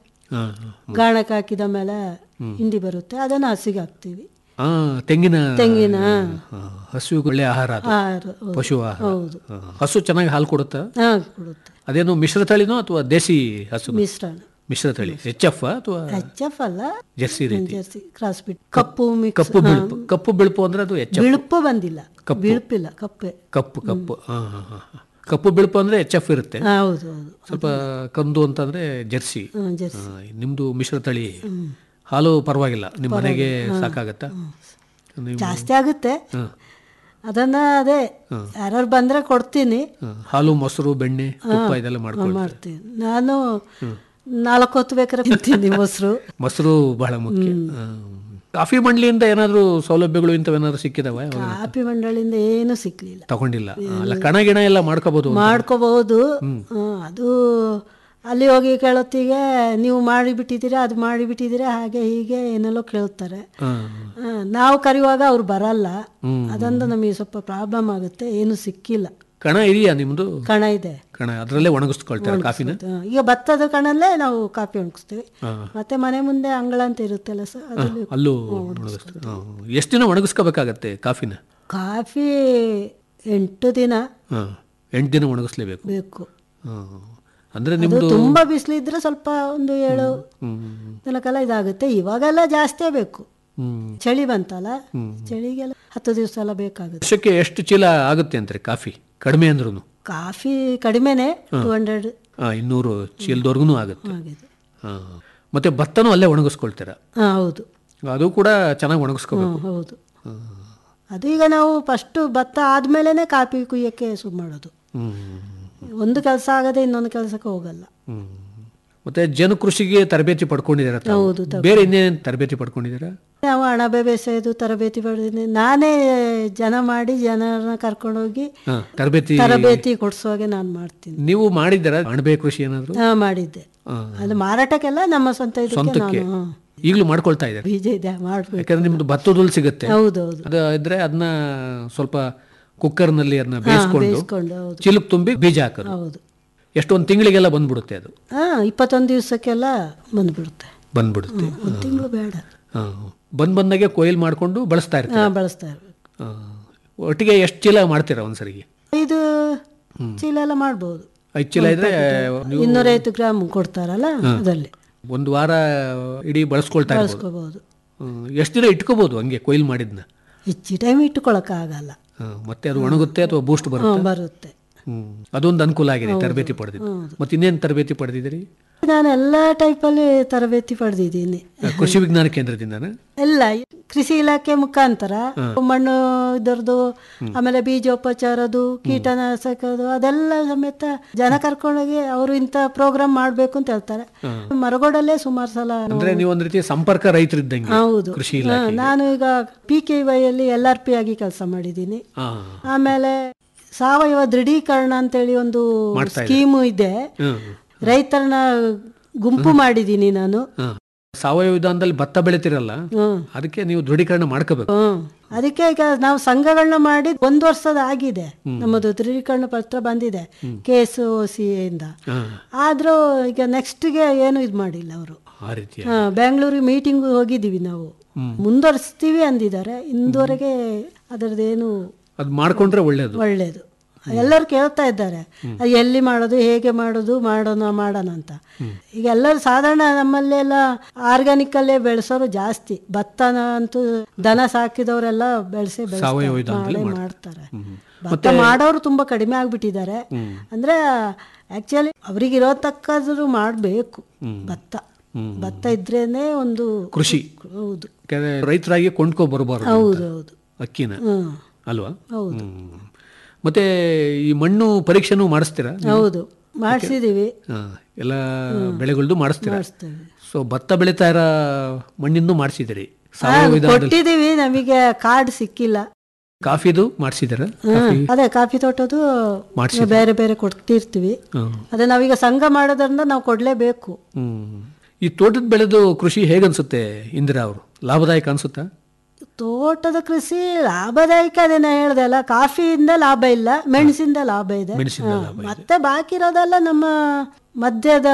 ಗಾಣಕ್ಕೆ ಹಾಕಿದ ಮೇಲೆ ಹಿಂಡಿ ಬರುತ್ತೆ ಅದನ್ನು ಹಸಿಗೆ ಹಾಕ್ತೀವಿ ಆ ತೆಂಗಿನ ತೆಂಗಿನ ಆ, ಹಸುವಿಗೆ ಒಳ್ಳೆ ಆಹಾರ ಅದು ಆಹಾರ, ಹೌದು. ಪಶು ಆಹಾರ ಹೌದು. ಆ, ಹಸು ಚೆನ್ನಾಗಿ ಹಾಲು ಕೊಡುತ್ತಾ ಹಾ ಕೊಡುತ್ತೆ ಅದೇನು ಮಿಶ್ರ ತಳಿನೋ ಅಥವಾ ದೇಸಿ ಹಸು ಮಿಶ್ರಣ ಮಿಶ್ರ ತಳಿ ಎಚ್ ಎಫ್ ಅಥವಾ ಎಚ್ ಎಫ್ ಅಲ್ಲ ಜರ್ಸಿ ರೀತಿ ಜರ್ಸಿ ಕ್ರಾಸ್ ಬಿಟ್ ಕಪ್ಪು ಮಿಕ್ಸ್ ಕಪ್ಪು ಬಿಳುಪು ಕಪ್ಪು ಬಿಳುಪು ಅಂದ್ರೆ ಅದು ಎಚ್ ಎಫ್ ಬಿಳುಪು ಬಂದಿಲ್ಲ ಬಿಳುಪಿಲ್ಲ ಕಪ್ಪೆ ಕಪ್ಪು ಕಪ್ಪು ಹಾ ಹಾ ಹಾ ಹಾ. ಕಪ್ಪು ಬಿಳುಪು ಅಂದ್ರೆ ಎಚ್ ಎಫ್ ಇರುತ್ತೆ ಹಾ, ಹೌದು ಹೌದು ಸ್ವಲ್ಪ ಕಂದು ಅಂತಂದ್ರೆ ಜರ್ಸಿ ಹ್ಮ್, ಜರ್ಸಿ ಆ, ನಿಮ್ದು ಮಿಶ್ರ ತಳಿ ಹಾಲು ಪರವಾಗಿಲ್ಲ ನಿಮ್ಮ ಮನೆಗೆ ಸಾಕಾಗತ್ತಾ ನೀವು ಜಾಸ್ತಿ ಆಗುತ್ತೆ ಅದನ್ನ ಅದೇ ಯಾರು ಬಂದ್ರೆ ಕೊಡ್ತೀನಿ ಆ, ಹಾಲು ಮೊಸರು ಬೆಣ್ಣೆ ತುಪ್ಪ ಇದೆಲ್ಲ ಮಾಡ್ಕೊಳ್ಳಿ ಮಾಡ್ತೀನಿ ನಾನು ನಾಲ್ಕು ಹೊತ್ತು ಬೇಕಾದ್ರೆ ತಿಂತೀನಿ ಮೊಸರು ಮೊಸರು ಬಹಳ ಮುಖ್ಯ ಆ. ಕಾಫಿ ಮಂಡಳಿಯಿಂದ ಏನಾದ್ರು ಸೌಲಭ್ಯಗಳು ಇಂಥವೇನಾದ್ರು ಸಿಕ್ಕಿದಾವ ಕಾಪಿ ಮಂಡಳಿಯಿಂದ ಏನು ಸಿಕ್ಲಿಲ್ಲ ತಗೊಂಡಿಲ್ಲ ಆ, ಅಲ್ಲ ಕಣ ಗಿಣ ಎಲ್ಲ ಮಾಡ್ಕೋಬಹುದು ಮಾಡ್ಕೋಬಹುದು ಅದು ಅಲ್ಲಿ ಹೋಗಿ ಕೇಳೋತ್ತಿಗೆ ನೀವು ಮಾಡಿಬಿಟ್ಟಿದ್ದೀರಾ ಅದು ಮಾಡಿಬಿಟ್ಟಿದ್ದೀರಾ ಹಾಗೆ ಹೀಗೆ ಏನೆಲ್ಲೋ ಕೇಳ್ತಾರೆ ಆ, ನಾವು ಕರೆಯುವಾಗ ಅವ್ರು ಬರಲ್ಲ ಅದೊಂದು ನಮಗೆ ಸ್ವಲ್ಪ ಪ್ರಾಬ್ಲಮ್ ಆಗುತ್ತೆ ಏನು ಸಿಕ್ಕಿಲ್ಲ ಕಣ ಇದೆಯಾ ನಿಮ್ದು ಕಣ ಇದೆ ಕಣ ಅದರಲ್ಲೇ ಒಣಗಿಸ್ಕೊಳ್ತಾರೆ ಕಾಫಿನ ಆ, ಈಗ ಭತ್ತದ ಕಣಲ್ಲೇ ನಾವು ಕಾಫಿ ಒಣಗಿಸ್ತೀವಿ ಮತ್ತೆ ಮನೆ ಮುಂದೆ ಅಂಗಳ ಅಂತ ಇರುತ್ತಲ್ಲ ಸರ್ ಅದ್ರಲ್ಲಿ ಅಲ್ಲೂ ಒಣಗಿಸ್ತಾರೆ ಆ, ಎಷ್ಟು ದಿನ ಒಣಗಿಸ್ಕೋಬೇಕಾಗತ್ತೆ ಕಾಫಿನ ಕಾಫಿ ಎಂಟು ದಿನ ಹಾ ಎಂಟು ದಿನ ಒಣಗಿಸ್ಲೇಬೇಕು ಬೇಕು ಆ, ಅಂದ್ರೆ ಅದು ನಿಮ್ದು ತುಂಬಾ ಬಿಸಿಲಿದ್ರೆ ಸ್ವಲ್ಪ ಒಂದು ಏಳು ದಿನಕ್ಕೆಲ್ಲ ಇದಾಗುತ್ತೆ ಇವಾಗೆಲ್ಲ ಜಾಸ್ತಿಯೇ ಬೇಕು ಹ್ಮ್. ಚಳಿ ಬಂತಲ್ಲ ಚಳಿಗೆಲ್ಲ ಹತ್ತು ದಿವಸ ಎಲ್ಲ ಬೇಕಾಗುತ್ತೆ ವರ್ಷಕ್ಕೆ ಎಷ್ಟು ಚೀಲ ಆಗುತ್ತೆ ಅಂತಾರೆ ಕಾಫಿ ಕಡಿಮೆ ಅಂದ್ರೂ ಕಾಫಿ ಕಡಿಮೆನೆ ಟೂ ಹಂಡ್ರೆಡ್ ಇನ್ನೂರು ಚೀಲದವರೆಗೂ ಆಗುತ್ತೆ ಆಗಿದೆ ಆ. ಮತ್ತೆ ಭತ್ತನೂ ಅಲ್ಲೇ ಒಣಗಿಸ್ಕೊಳ್ತೀರಾ ಹಾ ಹೌದು ಅದು ಕೂಡ ಚೆನ್ನಾಗಿ ಒಣಗಿಸ್ಕೋಬೇಕು ಹ್ಮ್, ಹೌದು ಅದು ಈಗ ನಾವು ಫಸ್ಟ್ ಭತ್ತ ಆದ್ಮೇಲೆನೆ ಕಾಫಿ ಕುಯ್ಯಕ್ಕೆ ಶುರು ಮಾಡೋದು ಒಂದು ಕೆಲಸ ಆಗದೆ ಇನ್ನೊಂದು ಕೆಲಸಕ್ಕೆ ಹೋಗಲ್ಲ ಹ್ಮ್. ಮತ್ತೆ ಜನ ಕೃಷಿಗೆ ತರಬೇತಿ ಪಡ್ಕೊಂಡಿದ್ದೀರಾ ತಾವು? ಹೌದು, ಬೇರೆ ಇನ್ನೇನು ತರಬೇತಿ ಪಡ್ಕೊಂಡಿದ್ದೀರಾ ನಾವು ಅಣಬೆ ಬೇಸಾಯದು ತರಬೇತಿ ಪಡೆದಿದ್ದೀನಿ ನಾನೇ ಜನ ಮಾಡಿ ಜನರನ್ನ ಕರ್ಕೊಂಡೋಗಿ ಹಾ, ತರಬೇತಿ ತರಬೇತಿ ಕೊಡ್ಸೋಗೆ ನಾನು ಮಾಡ್ತೀನಿ ನೀವು ಮಾಡಿದ್ದೀರಾ ಅಣಬೆ ಕೃಷಿ ಏನಾದ್ರು ಹಾ ಮಾಡಿದ್ದೆ ಅದು ಮಾರಾಟಕ್ಕೆಲ್ಲ ನಮ್ಮ ಸ್ವಂತ ಇದಕ್ಕೆ ಸ್ವಂತಕ್ಕೆ ನಾನು ಹಾ, ಈಗಲೂ ಮಾಡ್ಕೊಳ್ತಾ ಇದ್ದಾರೆ ಬೀಜ ಇದೆ ಮಾಡ್ಬೇಕು ಯಾಕಂದ್ರೆ ನಿಮ್ದು ಭತ್ತದ ಹುಲ್ ಸಿಗುತ್ತೆ ಹೌದೌದು ಅದು ಇದ್ರೆ ಅದನ್ನ ಸ್ವಲ್ಪ ಕುಕ್ಕರ್ನಲ್ಲಿ ಅದನ್ನ ಬೇಯಿಸ್ಕೊಂಡು ಬೇಯಿಸ್ಕೊಂಡು ಹೌದು ಚಿಲುಕ್ ತುಂಬಿ ಬೀಜ ಹಾಕೋದು ಹೌದು ಎಷ್ಟೊಂದು ತಿಂಗಳಿಗೆಲ್ಲ ಬಂದ್ಬಿಡುತ್ತೆ ಅದು ಹಾ ಇಪ್ಪತ್ತೊಂದು ದಿವಸಕ್ಕೆಲ್ಲ ಬಂದ್ಬಿಡುತ್ತೆ ಬಂದ್ಬಿಡುತ್ತೆ ಒಂದು ತಿಂಗಳು ಬೇಡ ಹಾ. ಬಂದ್ ಬಂದಾಗೆ ಕೊಯ್ಲ್ ಮಾಡ್ಕೊಂಡು ಬಳಸ್ತಾ ಹಾ ಇರ್ತಾರೆ ಬಳಸ್ತಾ ಇರ್ಬೇಕು ಹಾ. ಒಟ್ಟಿಗೆ ಎಷ್ಟು ಚೀಲ ಮಾಡ್ತೀರಾ ಒಂದ್ಸರಿಗೆ ಇದು ಚೀಲ ಎಲ್ಲ ಮಾಡ್ಬೋದು ಐದು ಚೀಲ ಇದ್ರೆ ನೀವು ಇನ್ನೂರೈವತ್ತು ಗ್ರಾಮ್ ಕೊಡ್ತಾರಲ್ಲ ಅದರಲ್ಲಿ ಒಂದು ವಾರ ಇಡೀ ಬಳಸ್ಕೊಳ್ತಾ ಇರ್ಬೋದು ಬಳಸ್ಕೋಬಹುದು ಹ್ಮ್. ಎಷ್ಟು ದಿನ ಇಟ್ಕೋಬಹುದು ಹಂಗೆ ಕೊಯ್ಲ್ ಮಾಡಿದ್ನ ಹೆಚ್ಚು ಟೈಮ್ ಇಟ್ಕೊಳಕ್ ಆಗಲ್ಲ ಹಾ, ಮತ್ತೆ ಅದು ಒಣಗುತ್ತೆ ಅಥವಾ ಬೂಸ್ಟ್ ಹಾ, ಬರುತ್ತೆ ಬರುತ್ತೆ ಹ್ಮ್ ಅದೊಂದು ಅನುಕೂಲ ಆಗಿದೆ ತರಬೇತಿ ಪಡೆದಿದ್ದು ಮತ್ತೆ ಇನ್ನೇನು ತರಬೇತಿ ಪಡೆದಿದ್ದೀರಿ ನಾನು ಎಲ್ಲ ಟೈಪಲ್ಲಿ ತರಬೇತಿ ಪಡೆದಿದ್ದೀನಿ ಕೃಷಿ ವಿಜ್ಞಾನ ಕೇಂದ್ರದಿಂದನ ಎಲ್ಲ ಕೃಷಿ ಇಲಾಖೆ ಮುಖಾಂತರ ಮಣ್ಣು ಇದರದು ಆಮೇಲೆ ಬೀಜೋಪಚಾರದು ಕೀಟನಾಶಕದು ಅದೆಲ್ಲ ಸಮೇತ ಜನ ಕರ್ಕೊಂಡೋಗಿ ಅವರು ಇಂಥ ಪ್ರೋಗ್ರಾಮ್ ಮಾಡ್ಬೇಕು ಅಂತ ಹೇಳ್ತಾರೆ ಮರಗೋಡಲ್ಲೇ ಸುಮಾರು ಸಲ ನಾವು- ಅಂದ್ರೆ ನೀವು ಒಂದ್ ರೀತಿ ಸಂಪರ್ಕ ರೈತರಿದ್ದಂಗೆ ಹೌದು ಕೃಷಿ ಹಾ, ಇಲಾಖೆ ನಾನು ಈಗ ಪಿ ಕೆ ವೈ ಅಲ್ಲಿ ಎಲ್ ಆರ್ ಪಿ ಆಗಿ ಕೆಲಸ ಮಾಡಿದ್ದೀನಿ ಹಾ ಆಮೇಲೆ ಸಾವಯವ ದೃಢೀಕರಣ ಅಂತೇಳಿ ಒಂದು ಮಾಡ್ತಾ ಇದ್ದಾರೆ. ಸ್ಕೀಮು ಇದೆ ಹ್ಮ್. ರೈತರನ್ನ ಗುಂಪು ಮಾಡಿದ್ದೀನಿ ನಾನು ಹಾ. ಸಾವಯವ ವಿಧಾನದಲ್ಲಿ ಭತ್ತ ಬೆಳಿತಿರಲ್ಲ ಹ್ಮ್. ಅದಕ್ಕೆ ನೀವು ದೃಢೀಕರಣ ಮಾಡ್ಕೋಬೇಕು ಹ್ಮ್ ಅದಕ್ಕೆ ಈಗ ನಾವು ಸಂಘಗಳನ್ನ ಮಾಡಿ ಒಂದು ವರ್ಷದ ಆಗಿದೆ ನಮ್ಮದು ದೃಢೀಕರಣ ಪತ್ರ ಬಂದಿದೆ ಕೆ ಎಸ್ ಒ ಸಿ ಇಂದ ಹಾ. ಆದ್ರೂ ಈಗ ನೆಕ್ಸ್ಟ್ಗೆ ಏನು ಇದು ಮಾಡಿಲ್ಲ ಅವರು ಆ ರೀತಿ ಬೆಂಗಳೂರಿಗೆ ಮೀಟಿಂಗ್ ಹೋಗಿದ್ದೀವಿ ನಾವು ಮುಂದುವರಿಸ್ತೀವಿ ಅಂದಿದ್ದಾರೆ ಇಂದುವರೆಗೆ ಅದರದ್ದೇನು ಅದು ಮಾಡ್ಕೊಂಡ್ರೆ ಒಳ್ಳೇದು ಒಳ್ಳೇದು ಎಲ್ಲರೂ ಕೇಳ್ತಾ ಇದ್ದಾರೆ ಅದು ಎಲ್ಲಿ ಮಾಡೋದು ಹೇಗೆ ಮಾಡೋದು ಮಾಡೋಣ ಮಾಡೋಣ ಅಂತ ಈಗ ಎಲ್ಲರೂ ಸಾಧಾರಣ ನಮ್ಮಲ್ಲೆಲ್ಲ ಆರ್ಗಾನಿಕ್ ಅಲ್ಲೇ ಬೆಳೆಸೋರು ಜಾಸ್ತಿ ಭತ್ತನ ಅಂತೂ ದನ ಸಾಕಿದವರೆಲ್ಲ ಬೆಳೆಸಿ ಸಾವಯವ ಬೆಳೆಸ್ತಾರೆ ವಿಧಾನದಲ್ಲಿ ಮಾಡೇ ಮಾಡ್ತಾರೆ. ಮಾಡ್ತಾರೆ ಭತ್ತ ಮಾಡೋರು ತುಂಬಾ ಕಡಿಮೆ ಆಗ್ಬಿಟ್ಟಿದ್ದಾರೆ ಅಂದ್ರೆ ಆಕ್ಚುಲಿ ಅವ್ರಿಗಿರೋ ತಕ್ಕದ್ರು ಮಾಡಬೇಕು ಭತ್ತ ಭತ್ತ ಇದ್ರೇನೆ ಒಂದು ಕೃಷಿ ಹೌದು ಯಾಕಂದ್ರೆ ರೈತರಾಗಿ ಕೊಂಡ್ಕೊ ಬರಬಾರ್ದು ಹೌದು ಹೌದು ಅಕ್ಕಿನ ಹ್ಮ್ ಅಲ್ವಾ ಹೌದು ಹ್ಮ್. ಮತ್ತೆ ಈ ಮಣ್ಣು ಪರೀಕ್ಷೆನೂ ಮಾಡಿಸ್ತೀರಾ ಹೌದು ಮಾಡಿಸಿದೀವಿ ಹಾ, ಎಲ್ಲ ಬೆಳೆಗಳ್ದು ಮಾಡಿಸ್ತೀರಾ ಮಾಡಿಸ್ತೇವೆ ಸೊ ಭತ್ತ ಬೆಳೀತಾ ಇರೋ ಮಣ್ಣಿಂದು ಮಾಡಿಸಿದಿರಿ ಸಾವಯವ ವಿಧಾನದಲ್ಲಿ ಕೊಟ್ಟಿದೀವಿ ನಮಗೆ ಕಾರ್ಡ್ ಸಿಕ್ಕಿಲ್ಲ ಕಾಫಿದು ಮಾಡಿಸಿದಾರ ಹ್ಮ್. ಅದೇ ಕಾಫಿ ತೋಟದು ಮಾಡ್ಸಿದ್ದೀರಾ? ಬೇರೆ ಬೇರೆ ಕೊಡ್ತಿರ್ತೀವಿ ಅದೇ ನಾವೀಗ ಸಂಘ ಮಾಡೋದ್ರಿಂದ ನಾವು ಕೊಡ್ಲೇಬೇಕು ಹ್ಮ್ ಈ ತೋಟದ ಬೆಳೆದು ಕೃಷಿ ಹೇಗನ್ಸುತ್ತೆ ಇಂದಿರಾ ಅವರು ಲಾಭದಾಯಕ ಅನ್ಸುತ್ತಾ ತೋಟದ ಕೃಷಿ ಲಾಭದಾಯಕ ಅದೇನ ಹೇಳ್ದೆ ಅಲ್ಲ ಕಾಫಿಯಿಂದ ಲಾಭ ಇಲ್ಲ ಮೆಣಸಿಂದ ಲಾಭ ಇದೆ ಮೆಣಸಿಂದ ಹಾ, ಲಾಭ ಇದೆ. ಮತ್ತೆ ಬಾಕಿ ಇರೋದೆಲ್ಲ ನಮ್ಮ ಮಧ್ಯದ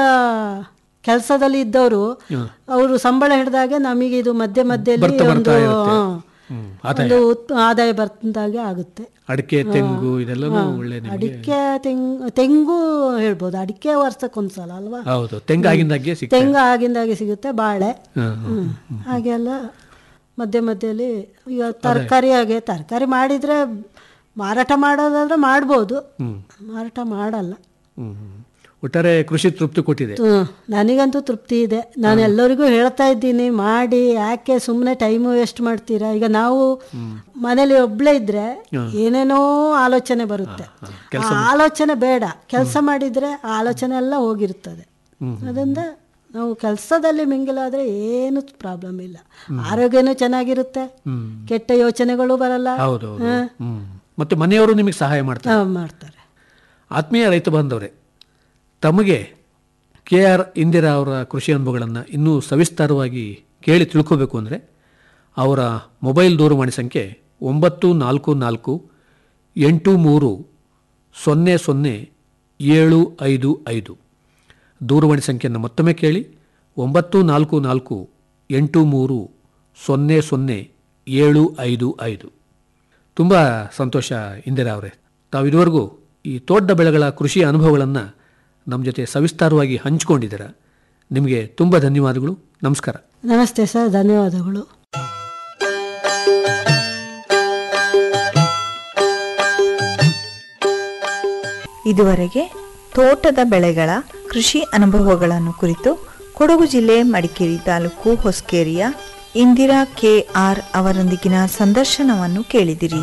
ಕೆಲಸದಲ್ಲಿ ಇದ್ದವರು ಅವರು ಸಂಬಳ ಹಿಡಿದಾಗೆ ನಮಗೆ ಇದು ಮಧ್ಯೆ ಮಧ್ಯದಲ್ಲಿ ಬರ್ತಾ ಒಂದು ಬರ್ತಾ ಇರುತ್ತೆ. ಹಾ, ಹ್ಮ್. ಆದಾಯ ಒಂದು ಉತ್- ಆದಾಯ ಬಂದಾಗೆ ಆಗುತ್ತೆ ಅಡಿಕೆ ತೆಂಗು ಇದೆಲ್ಲನೂ ಒಳ್ಳೆ ನಿಮಗೆ ಅಡಿಕೆ ತೆಂಗು ತೆಂಗು ಹೇಳ್ಬೋದು ಅಡಿಕೆ ವರ್ಷಕ್ಕೊಂದ್ಸಲ ಅಲ್ವಾ ಹೌದು ತೆಂಗು ಆಗಿಂದಾಗೆ ಸಿಗ್ತದೆ ತೆಂಗು ಆಗಿಂದಾಗೆ ಸಿಗುತ್ತೆ ಬಾಳೆ ಹಾ, ಹಾ. ಹ್ಮ್. ಹಾಗೆಲ್ಲ ಮಧ್ಯೆ ಮಧ್ಯೆಯಲ್ಲಿ ಈಗ ತರಕಾರಿ ಹಾಗೆ ತರಕಾರಿ ಮಾಡಿದ್ರೆ ಮಾರಾಟ ಮಾಡೋದಾದ್ರೆ ಮಾಡ್ಬೋದು ಮಾರಾಟ ಮಾಡಲ್ಲ ಹ್ಮ್. ಒಟ್ಟಾರೆ ಕೃಷಿ ತೃಪ್ತಿ ಕೊಟ್ಟಿದೆ ಹ್ಮ್. ನನಗಂತೂ ತೃಪ್ತಿ ಇದೆ ನಾನು ಎಲ್ಲರಿಗೂ ಹೇಳ್ತಾ ಇದ್ದೀನಿ ಮಾಡಿ ಯಾಕೆ ಸುಮ್ಮನೆ ಟೈಮು ವೇಸ್ಟ್ ಮಾಡ್ತೀರಾ ಈಗ ನಾವು ಮನೇಲಿ ಒಬ್ಳೇ ಇದ್ರೆ ಏನೇನೋ ಆಲೋಚನೆ ಬರುತ್ತೆ ಆ ಆಲೋಚನೆ ಬೇಡ ಕೆಲಸ ಮಾಡಿದ್ರೆ ಆ ಆಲೋಚನೆ ಎಲ್ಲ ಹೋಗಿರ್ತದೆ ಅದರಿಂದ ನಾವು ಕೆಲಸದಲ್ಲಿ ಮಿಂಗಲಾದ್ರೆ ಏನು ಪ್ರಾಬ್ಲಮ್ ಇಲ್ಲ ಆರೋಗ್ಯನೂ ಚೆನ್ನಾಗಿರುತ್ತೆ ಕೆಟ್ಟ ಯೋಚನೆಗಳು ಬರಲ್ಲ ಹೌದು ಹೌದು. ಹ್ಮ್. ಮತ್ತೆ ಮನೆಯವರು ನಿಮಗೆ ಸಹಾಯ ಮಾಡ್ತಾರೆ ಆ, ಮಾಡ್ತಾರೆ ಆತ್ಮೀಯ ರೈತ ಬಾಂಧವರೇ ತಮಗೆ ಕೆ ಆರ್ ಇಂದಿರಾ ಅವರ ಕೃಷಿ ಅನುಭವಗಳನ್ನು ಇನ್ನೂ ಸವಿಸ್ತಾರವಾಗಿ ಕೇಳಿ ತಿಳ್ಕೋಬೇಕು ಅಂದರೆ ಅವರ ಮೊಬೈಲ್ ದೂರವಾಣಿ ಸಂಖ್ಯೆ ಒಂಬತ್ತು ನಾಲ್ಕು ನಾಲ್ಕು ಎಂಟು ಮೂರು ಸೊನ್ನೆ ಸೊನ್ನೆ ಏಳು ಐದು ಐದು ದೂರವಾಣಿ ಸಂಖ್ಯೆಯನ್ನು ಮತ್ತೊಮ್ಮೆ ಕೇಳಿ ಒಂಬತ್ತು ನಾಲ್ಕು ನಾಲ್ಕು ಎಂಟು ಮೂರು ಸೊನ್ನೆ ಸೊನ್ನೆ ಏಳು ಐದು ಐದು ತುಂಬ ಸಂತೋಷ ಇಂದಿರಾ ಅವರೇ ತಾವು ಇದುವರೆಗೂ ಈ ತೋಟ ಬೆಳೆಗಳ ಕೃಷಿ ಅನುಭವಗಳನ್ನು ನಮ್ಮ ಜೊತೆ ಸವಿಸ್ತಾರವಾಗಿ ಹಂಚಿಕೊಂಡಿದ್ದೀರಾ ನಿಮಗೆ ತುಂಬ ಧನ್ಯವಾದಗಳು ನಮಸ್ಕಾರ ನಮಸ್ತೆ ಸರ್ ಧನ್ಯವಾದಗಳು ಇದುವರೆಗೆ ತೋಟದ ಬೆಳೆಗಳ ಕೃಷಿ ಅನುಭವಗಳನ್ನು ಕುರಿತು ಕೊಡಗು ಜಿಲ್ಲೆ ಮಡಿಕೇರಿ ತಾಲೂಕು ಹೊಸಕೇರಿಯ ಇಂದಿರಾ ಕೆ ಆರ್ ಅವರೊಂದಿಗಿನ ಸಂದರ್ಶನವನ್ನು ಕೇಳಿದಿರಿ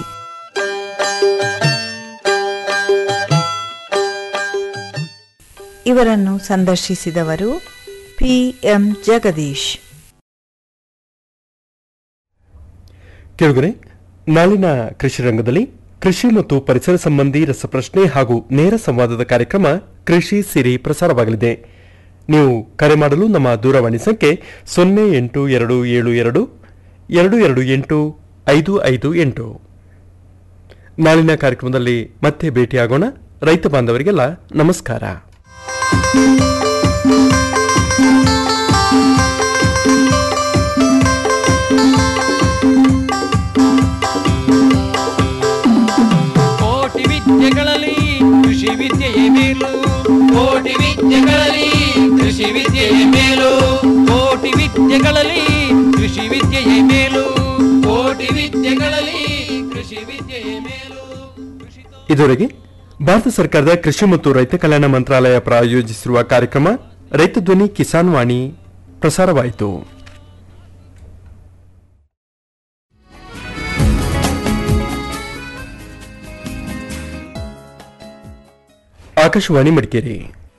ಇವರನ್ನು ಸಂದರ್ಶಿಸಿದವರು ಪಿ ಎಂ ಜಗದೀಶ್ ಕೆಳಗರೆ ನಾಳಿನ ಕೃಷಿ ರಂಗದಲ್ಲಿ ಕೃಷಿ ಮತ್ತು ಪರಿಸರ ಸಂಬಂಧಿ ರಸಪ್ರಶ್ನೆ ಹಾಗೂ ನೇರ ಸಂವಾದದ ಕಾರ್ಯಕ್ರಮ ಕೃಷಿ ಸಿರಿ ಪ್ರಸಾರವಾಗಲಿದೆ ನೀವು ಕರೆ ಮಾಡಲು ನಮ್ಮ ದೂರವಾಣಿ ಸಂಖ್ಯೆ ಸೊನ್ನೆ ಎಂಟು ಎರಡು ಏಳು ಎರಡು ಎರಡು ಎರಡು ಎಂಟು ಐದು ಐದು ಎಂಟು ನಾಳಿನ ಕಾರ್ಯಕ್ರಮದಲ್ಲಿ ಮತ್ತೆ ಭೇಟಿಯಾಗೋಣ ರೈತ ಬಾಂಧವರಿಗೆಲ್ಲ ನಮಸ್ಕಾರ ಕೋಟಿ ವಿದ್ಯೆಗಳಲ್ಲಿ ಕೃಷಿ ವಿದ್ಯೆಯೇ ಮೇಲು ಕೋಟಿ ವಿದ್ಯೆಗಳಲ್ಲಿ ಕೃಷಿ ವಿದ್ಯೆಯೇ ಮೇಲು ಕೋಟಿ ವಿದ್ಯೆಗಳಲ್ಲಿ ಕೃಷಿ ವಿದ್ಯೆಯೇ ಮೇಲು ಕೋಟಿ ವಿದ್ಯೆಗಳಲ್ಲಿ ಕೃಷಿ ವಿದ್ಯೆಯೇ ಮೇಲು ಇದುವರೆಗೆ ಭಾರತ ಸರ್ಕಾರದ ಕೃಷಿ ಮತ್ತು ರೈತ ಕಲ್ಯಾಣ ಮಂತ್ರಾಲಯ ಪ್ರಾಯೋಜಿಸಿರುವ ಕಾರ್ಯಕ್ರಮ ರೈತ ಧ್ವನಿ ಕಿಸಾನ್ ವಾಣಿ ಪ್ರಸಾರವಾಯಿತು ಆಕಾಶವಾಣಿ ಮಡಿಕೇರಿ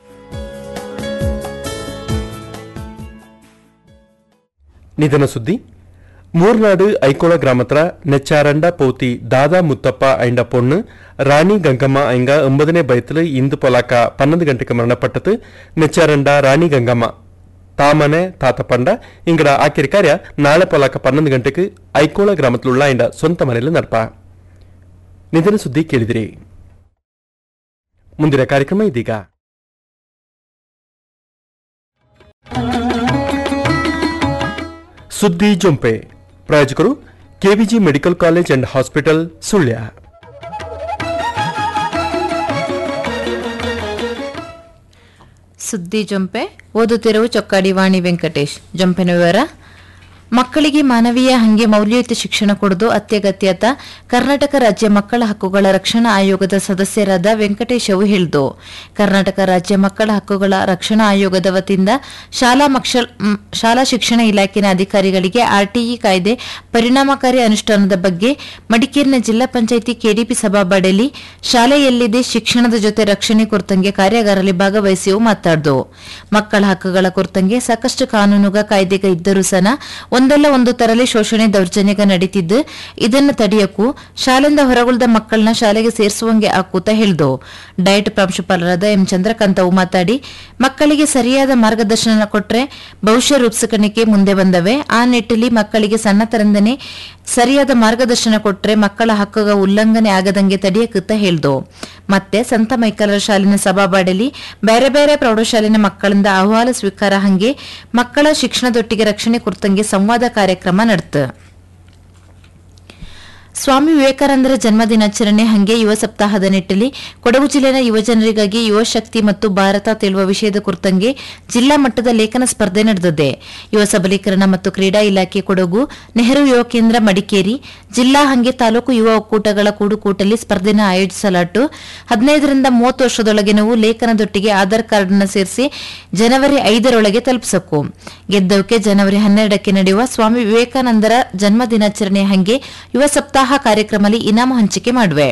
ನಿಧನ ಸುದ್ದಿ ಮೂರ್ನಾಡು ಐಕೋಳ ಗ್ರಾಮತ್ರ ನೆಚ್ಚಾರಂಡ ಪೌತಿ ದಾದಾ ಮುತ್ತಪ್ಪ ಐಂಡ ಪೊಣ್ಣು ರಾಣಿ ಗಂಗಮ್ಮ ಐಂಗ ಒಂಬದನೇ ಬೈತಲು ಇಂದು ಪೊಲಾಕ ಪನ್ನೊಂದು ಗಂಟೆಗೆ ಮರಣಪಟ್ಟದು ನೆಚ್ಚಾರಂಡ ರಾಣಿ ಗಂಗಮ್ಮ ತಾಮನೆ ತಾತಪಂಡ ಇಂಗಡ ಆಕಿರಿ ಕಾರ್ಯ ನಾಳೆ ಪೊಲಾಕ ಪನ್ನೊಂದು ಗಂಟೆಗೆ ಐಕೋಳ ಗ್ರಾಮತ್ಲುಳ್ಳ ಐಂಡ ಸ್ವಂತ ಮನೆಯಲ್ಲಿ ನಡಪ ನಿಧನ ಸುದ್ದಿ ಕೇಳಿದಿರಿ ಮುಂದಿನ ಕಾರ್ಯಕ್ರಮ ಇದೀಗ ಸುದ್ದಿ ಜೊಂಪೆ ಪ್ರಾಯೋಜಕರು KVG medical college and hospital Sullia ಸುದ್ದಿ ಜೊಂಪೆ ಓದುತ್ತಿರುವ ಚೊಕ್ಕಾಡಿ ವಾಣಿ ವೆಂಕಟೇಶ್ ಜೊಂಪೆನ ವಿವರ ಮಕ್ಕಳಿಗೆ ಮಾನವೀಯ ಹಂಗೆ ಮೌಲ್ಯಯುತ ಶಿಕ್ಷಣ ಕೊಡುವುದು ಅತ್ಯಗತ್ಯತ ಕರ್ನಾಟಕ ರಾಜ್ಯ ಮಕ್ಕಳ ಹಕ್ಕುಗಳ ರಕ್ಷಣಾ ಆಯೋಗದ ಸದಸ್ಯರಾದ ವೆಂಕಟೇಶ್ ಅವು ಹೇಳಿದು ಕರ್ನಾಟಕ ರಾಜ್ಯ ಮಕ್ಕಳ ಹಕ್ಕುಗಳ ರಕ್ಷಣಾ ಆಯೋಗದ ವತಿಯಿಂದ ಶಾಲಾ ಮಕ್ಷ- ಮ್, ಶಾಲಾ ಶಿಕ್ಷಣ ಇಲಾಖೆಯ ಅಧಿಕಾರಿಗಳಿಗೆ ಆರ್ಟಿಇ ಕಾಯ್ದೆ ಪರಿಣಾಮಕಾರಿ ಅನುಷ್ಠಾನದ ಬಗ್ಗೆ ಮಡಿಕೇರಿನ ಜಿಲ್ಲಾ ಪಂಚಾಯಿತಿ ಕೆಡಿಪಿ ಸಭಾಬಾಡೆಯಲ್ಲಿ ಶಾಲೆಯಲ್ಲಿದೆ ಶಿಕ್ಷಣದ ಜೊತೆ ರಕ್ಷಣೆ ಕುರಿತಂಗೆ ಕಾರ್ಯಾಗಾರದಲ್ಲಿ ಭಾಗವಹಿಸಿ ಮಾತಾಡ್ದು ಮಕ್ಕಳ ಹಕ್ಕುಗಳ ಕುರಿತಂಗೆ ಸಾಕಷ್ಟು ಕಾನೂನುಗ ಕಾಯ್ದೆಗ ಇದ್ದರೂ ಸಹ ಒಂದಲ್ಲ ಒಂದು ತರಲಿ ಶೋಷಣೆ ದೌರ್ಜನ್ಯಗ ನಡೀತಿದ್ದು ಇದನ್ನು ತಡೆಯಕ್ಕೂ ಶಾಲೆಯಿಂದ ಹೊರಗುಳಿದ ಮಕ್ಕಳನ್ನ ಶಾಲೆಗೆ ಸೇರಿಸುವಂಗೆ ಆಕೂತ ಹೇಳಿದು ಡಯಟ್ ಪ್ರಾಂಶುಪಾಲರಾದ ಎಂ ಚಂದ್ರಕಾಂತ್ ಅವು ಮಾತಾಡಿ ಮಕ್ಕಳಿಗೆ ಸರಿಯಾದ ಮಾರ್ಗದರ್ಶನ ಕೊಟ್ರೆ ಭವಿಷ್ಯ ರೂಪಿಸಿಕೊಳ್ಳಿಕ್ಕೆ ಮುಂದೆ ಬಂದವೆ ಆ ನಿಟ್ಟಿನಲ್ಲಿ ಮಕ್ಕಳಿಗೆ ಸಣ್ಣತರಿಂದನೇ ಸರಿಯಾದ ಮಾರ್ಗದರ್ಶನ ಕೊಟ್ರೆ ಮಕ್ಕಳ ಹಕ್ಕುಗ ಉಲ್ಲಂಘನೆ ಆಗದಂಗೆ ತಡೆಯಕುತ್ತ ಹೇಳ್ದು ಮತ್ತೆ ಸಂತ ಮೈಕಲರ ಶಾಲಿನ ಸಭಾಬಾಡಲಿ ಬೇರೆ ಬೇರೆ ಪ್ರೌಢಶಾಲಿನ ಮಕ್ಕಳಿಂದ ಅಹವಾಲು ಸ್ವೀಕಾರ ಹಂಗೆ ಮಕ್ಕಳ ಶಿಕ್ಷಣದೊಟ್ಟಿಗೆ ರಕ್ಷಣೆ ಕುರಿತಂಗೆ ಸಂವಾದ ಕಾರ್ಯಕ್ರಮ ನಡೆತು ಸ್ವಾಮಿ ವಿವೇಕಾನಂದರ ಜನ್ಮದಿನಾಚರಣೆ ಹಂಗೆ ಯುವ ಸಪ್ತಾಹದ ನಿಟ್ಟಿನಲ್ಲಿ ಕೊಡಗು ಜಿಲ್ಲೆಯ ಯುವಜನರಿಗಾಗಿ ಯುವ ಶಕ್ತಿ ಮತ್ತು ಭಾರತ ತೇಳುವ ವಿಷಯದ ಕುರಿತಂಗೆ ಜಿಲ್ಲಾ ಮಟ್ಟದ ಲೇಖನ ಸ್ಪರ್ಧೆ ನಡೆದಿದೆ ಯುವ ಸಬಲೀಕರಣ ಮತ್ತು ಕ್ರೀಡಾ ಇಲಾಖೆ ಕೊಡಗು ನೆಹರು ಯುವ ಕೇಂದ್ರ ಮಡಿಕೇರಿ ಜಿಲ್ಲಾ ಹಂಗೆ ತಾಲೂಕು ಯುವ ಒಕ್ಕೂಟಗಳ ಕೂಡುಕೂಟಲ್ಲಿ ಸ್ಪರ್ಧೆನ ಆಯೋಜಿಸಲಾಟ್ಟು ಹದಿನೈದರಿಂದ ಮೂವತ್ತು ವರ್ಷದೊಳಗಿನವು ಲೇಖನದೊಟ್ಟಿಗೆ ಆಧಾರ್ ಕಾರ್ಡ್ನ ಸೇರಿಸಿ ಜನವರಿ ಐದರೊಳಗೆ ತಲುಪಿಸಕು ಗೆದ್ದವಕ್ಕೆ ಜನವರಿ ಹನ್ನೆರಡಕ್ಕೆ ನಡೆಯುವ ಸ್ವಾಮಿ ವಿವೇಕಾನಂದರ ಜನ್ಮ ದಿನಾಚರಣೆ ಹಂಗೆ ಯುವ ಸಪ್ತಾಹ ಕಾರ್ಯಕ್ರಮದಲ್ಲಿ ಇನಾಮು ಹಂಚಿಕೆ ಮಾಡುವೆ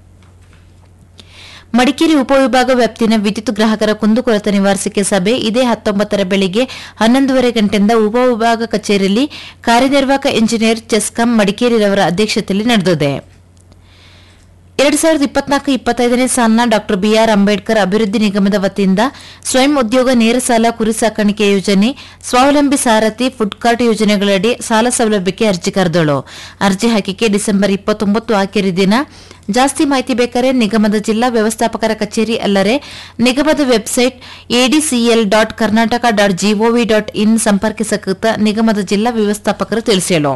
ಮಡಿಕೇರಿ ಉಪವಿಭಾಗ ವ್ಯಾಪ್ತಿನ ವಿದ್ಯುತ್ ಗ್ರಾಹಕರ ಕುಂದುಕೊರತೆ ನಿವಾರಿಸಿಕೆ ಸಭೆ ಇದೇ ಹತ್ತೊಂಬತ್ತರ ಬೆಳಿಗ್ಗೆ ಹನ್ನೊಂದೂವರೆ ಗಂಟೆಯಿಂದ ಉಪವಿಭಾಗ ಕಚೇರಿಯಲ್ಲಿ ಕಾರ್ಯನಿರ್ವಾಹಕ ಇಂಜಿನಿಯರ್ ಚೆಸ್ಕಾಂ ಮಡಿಕೇರಿರವರ ಅಧ್ಯಕ್ಷತೆಯಲ್ಲಿ ನಡೆದಿದೆ ಎರಡ್ ಸಾವಿರದ ಇಪ್ಪತ್ನಾಲ್ಕು ಇಪ್ಪತ್ತೈದನೇ ಸಾಲಿನ ಡಾಕ್ಟರ್ ಬಿಆರ್ ಅಂಬೇಡ್ಕರ್ ಅಭಿವೃದ್ಧಿ ನಿಗಮದ ವತಿಯಿಂದ ಸ್ವಯಂ ಉದ್ಯೋಗ ನೇರ ಸಾಲ ಕುರಿ ಸಾಕಾಣಿಕೆ ಯೋಜನೆ ಸ್ವಾವಲಂಬಿ ಸಾರಥಿ ಫುಡ್ ಕಾರ್ಟ್ ಯೋಜನೆಗಳಡಿ ಸಾಲ ಸೌಲಭ್ಯಕ್ಕೆ ಅರ್ಜಿ ಕರೆದಳು ಅರ್ಜಿ ಹಾಕಿಕೆ ಡಿಸೆಂಬರ್ ಇಪ್ಪತ್ತೊಂಬತ್ತು ಆಖರಿ ದಿನ ಜಾಸ್ತಿ ಮಾಹಿತಿ ಬೇಕಾರೆ ನಿಗಮದ ಜಿಲ್ಲಾ ವ್ಯವಸ್ಥಾಪಕರ ಕಚೇರಿ ಅಲ್ಲದೆ ನಿಗಮದ website ADCL dot Karnataka dot GOV dot in ಸಂಪರ್ಕಿಸಕೃತ ನಿಗಮದ ಜಿಲ್ಲಾ ವ್ಯವಸ್ಥಾಪಕರು ತಿಳಿಸಿದರು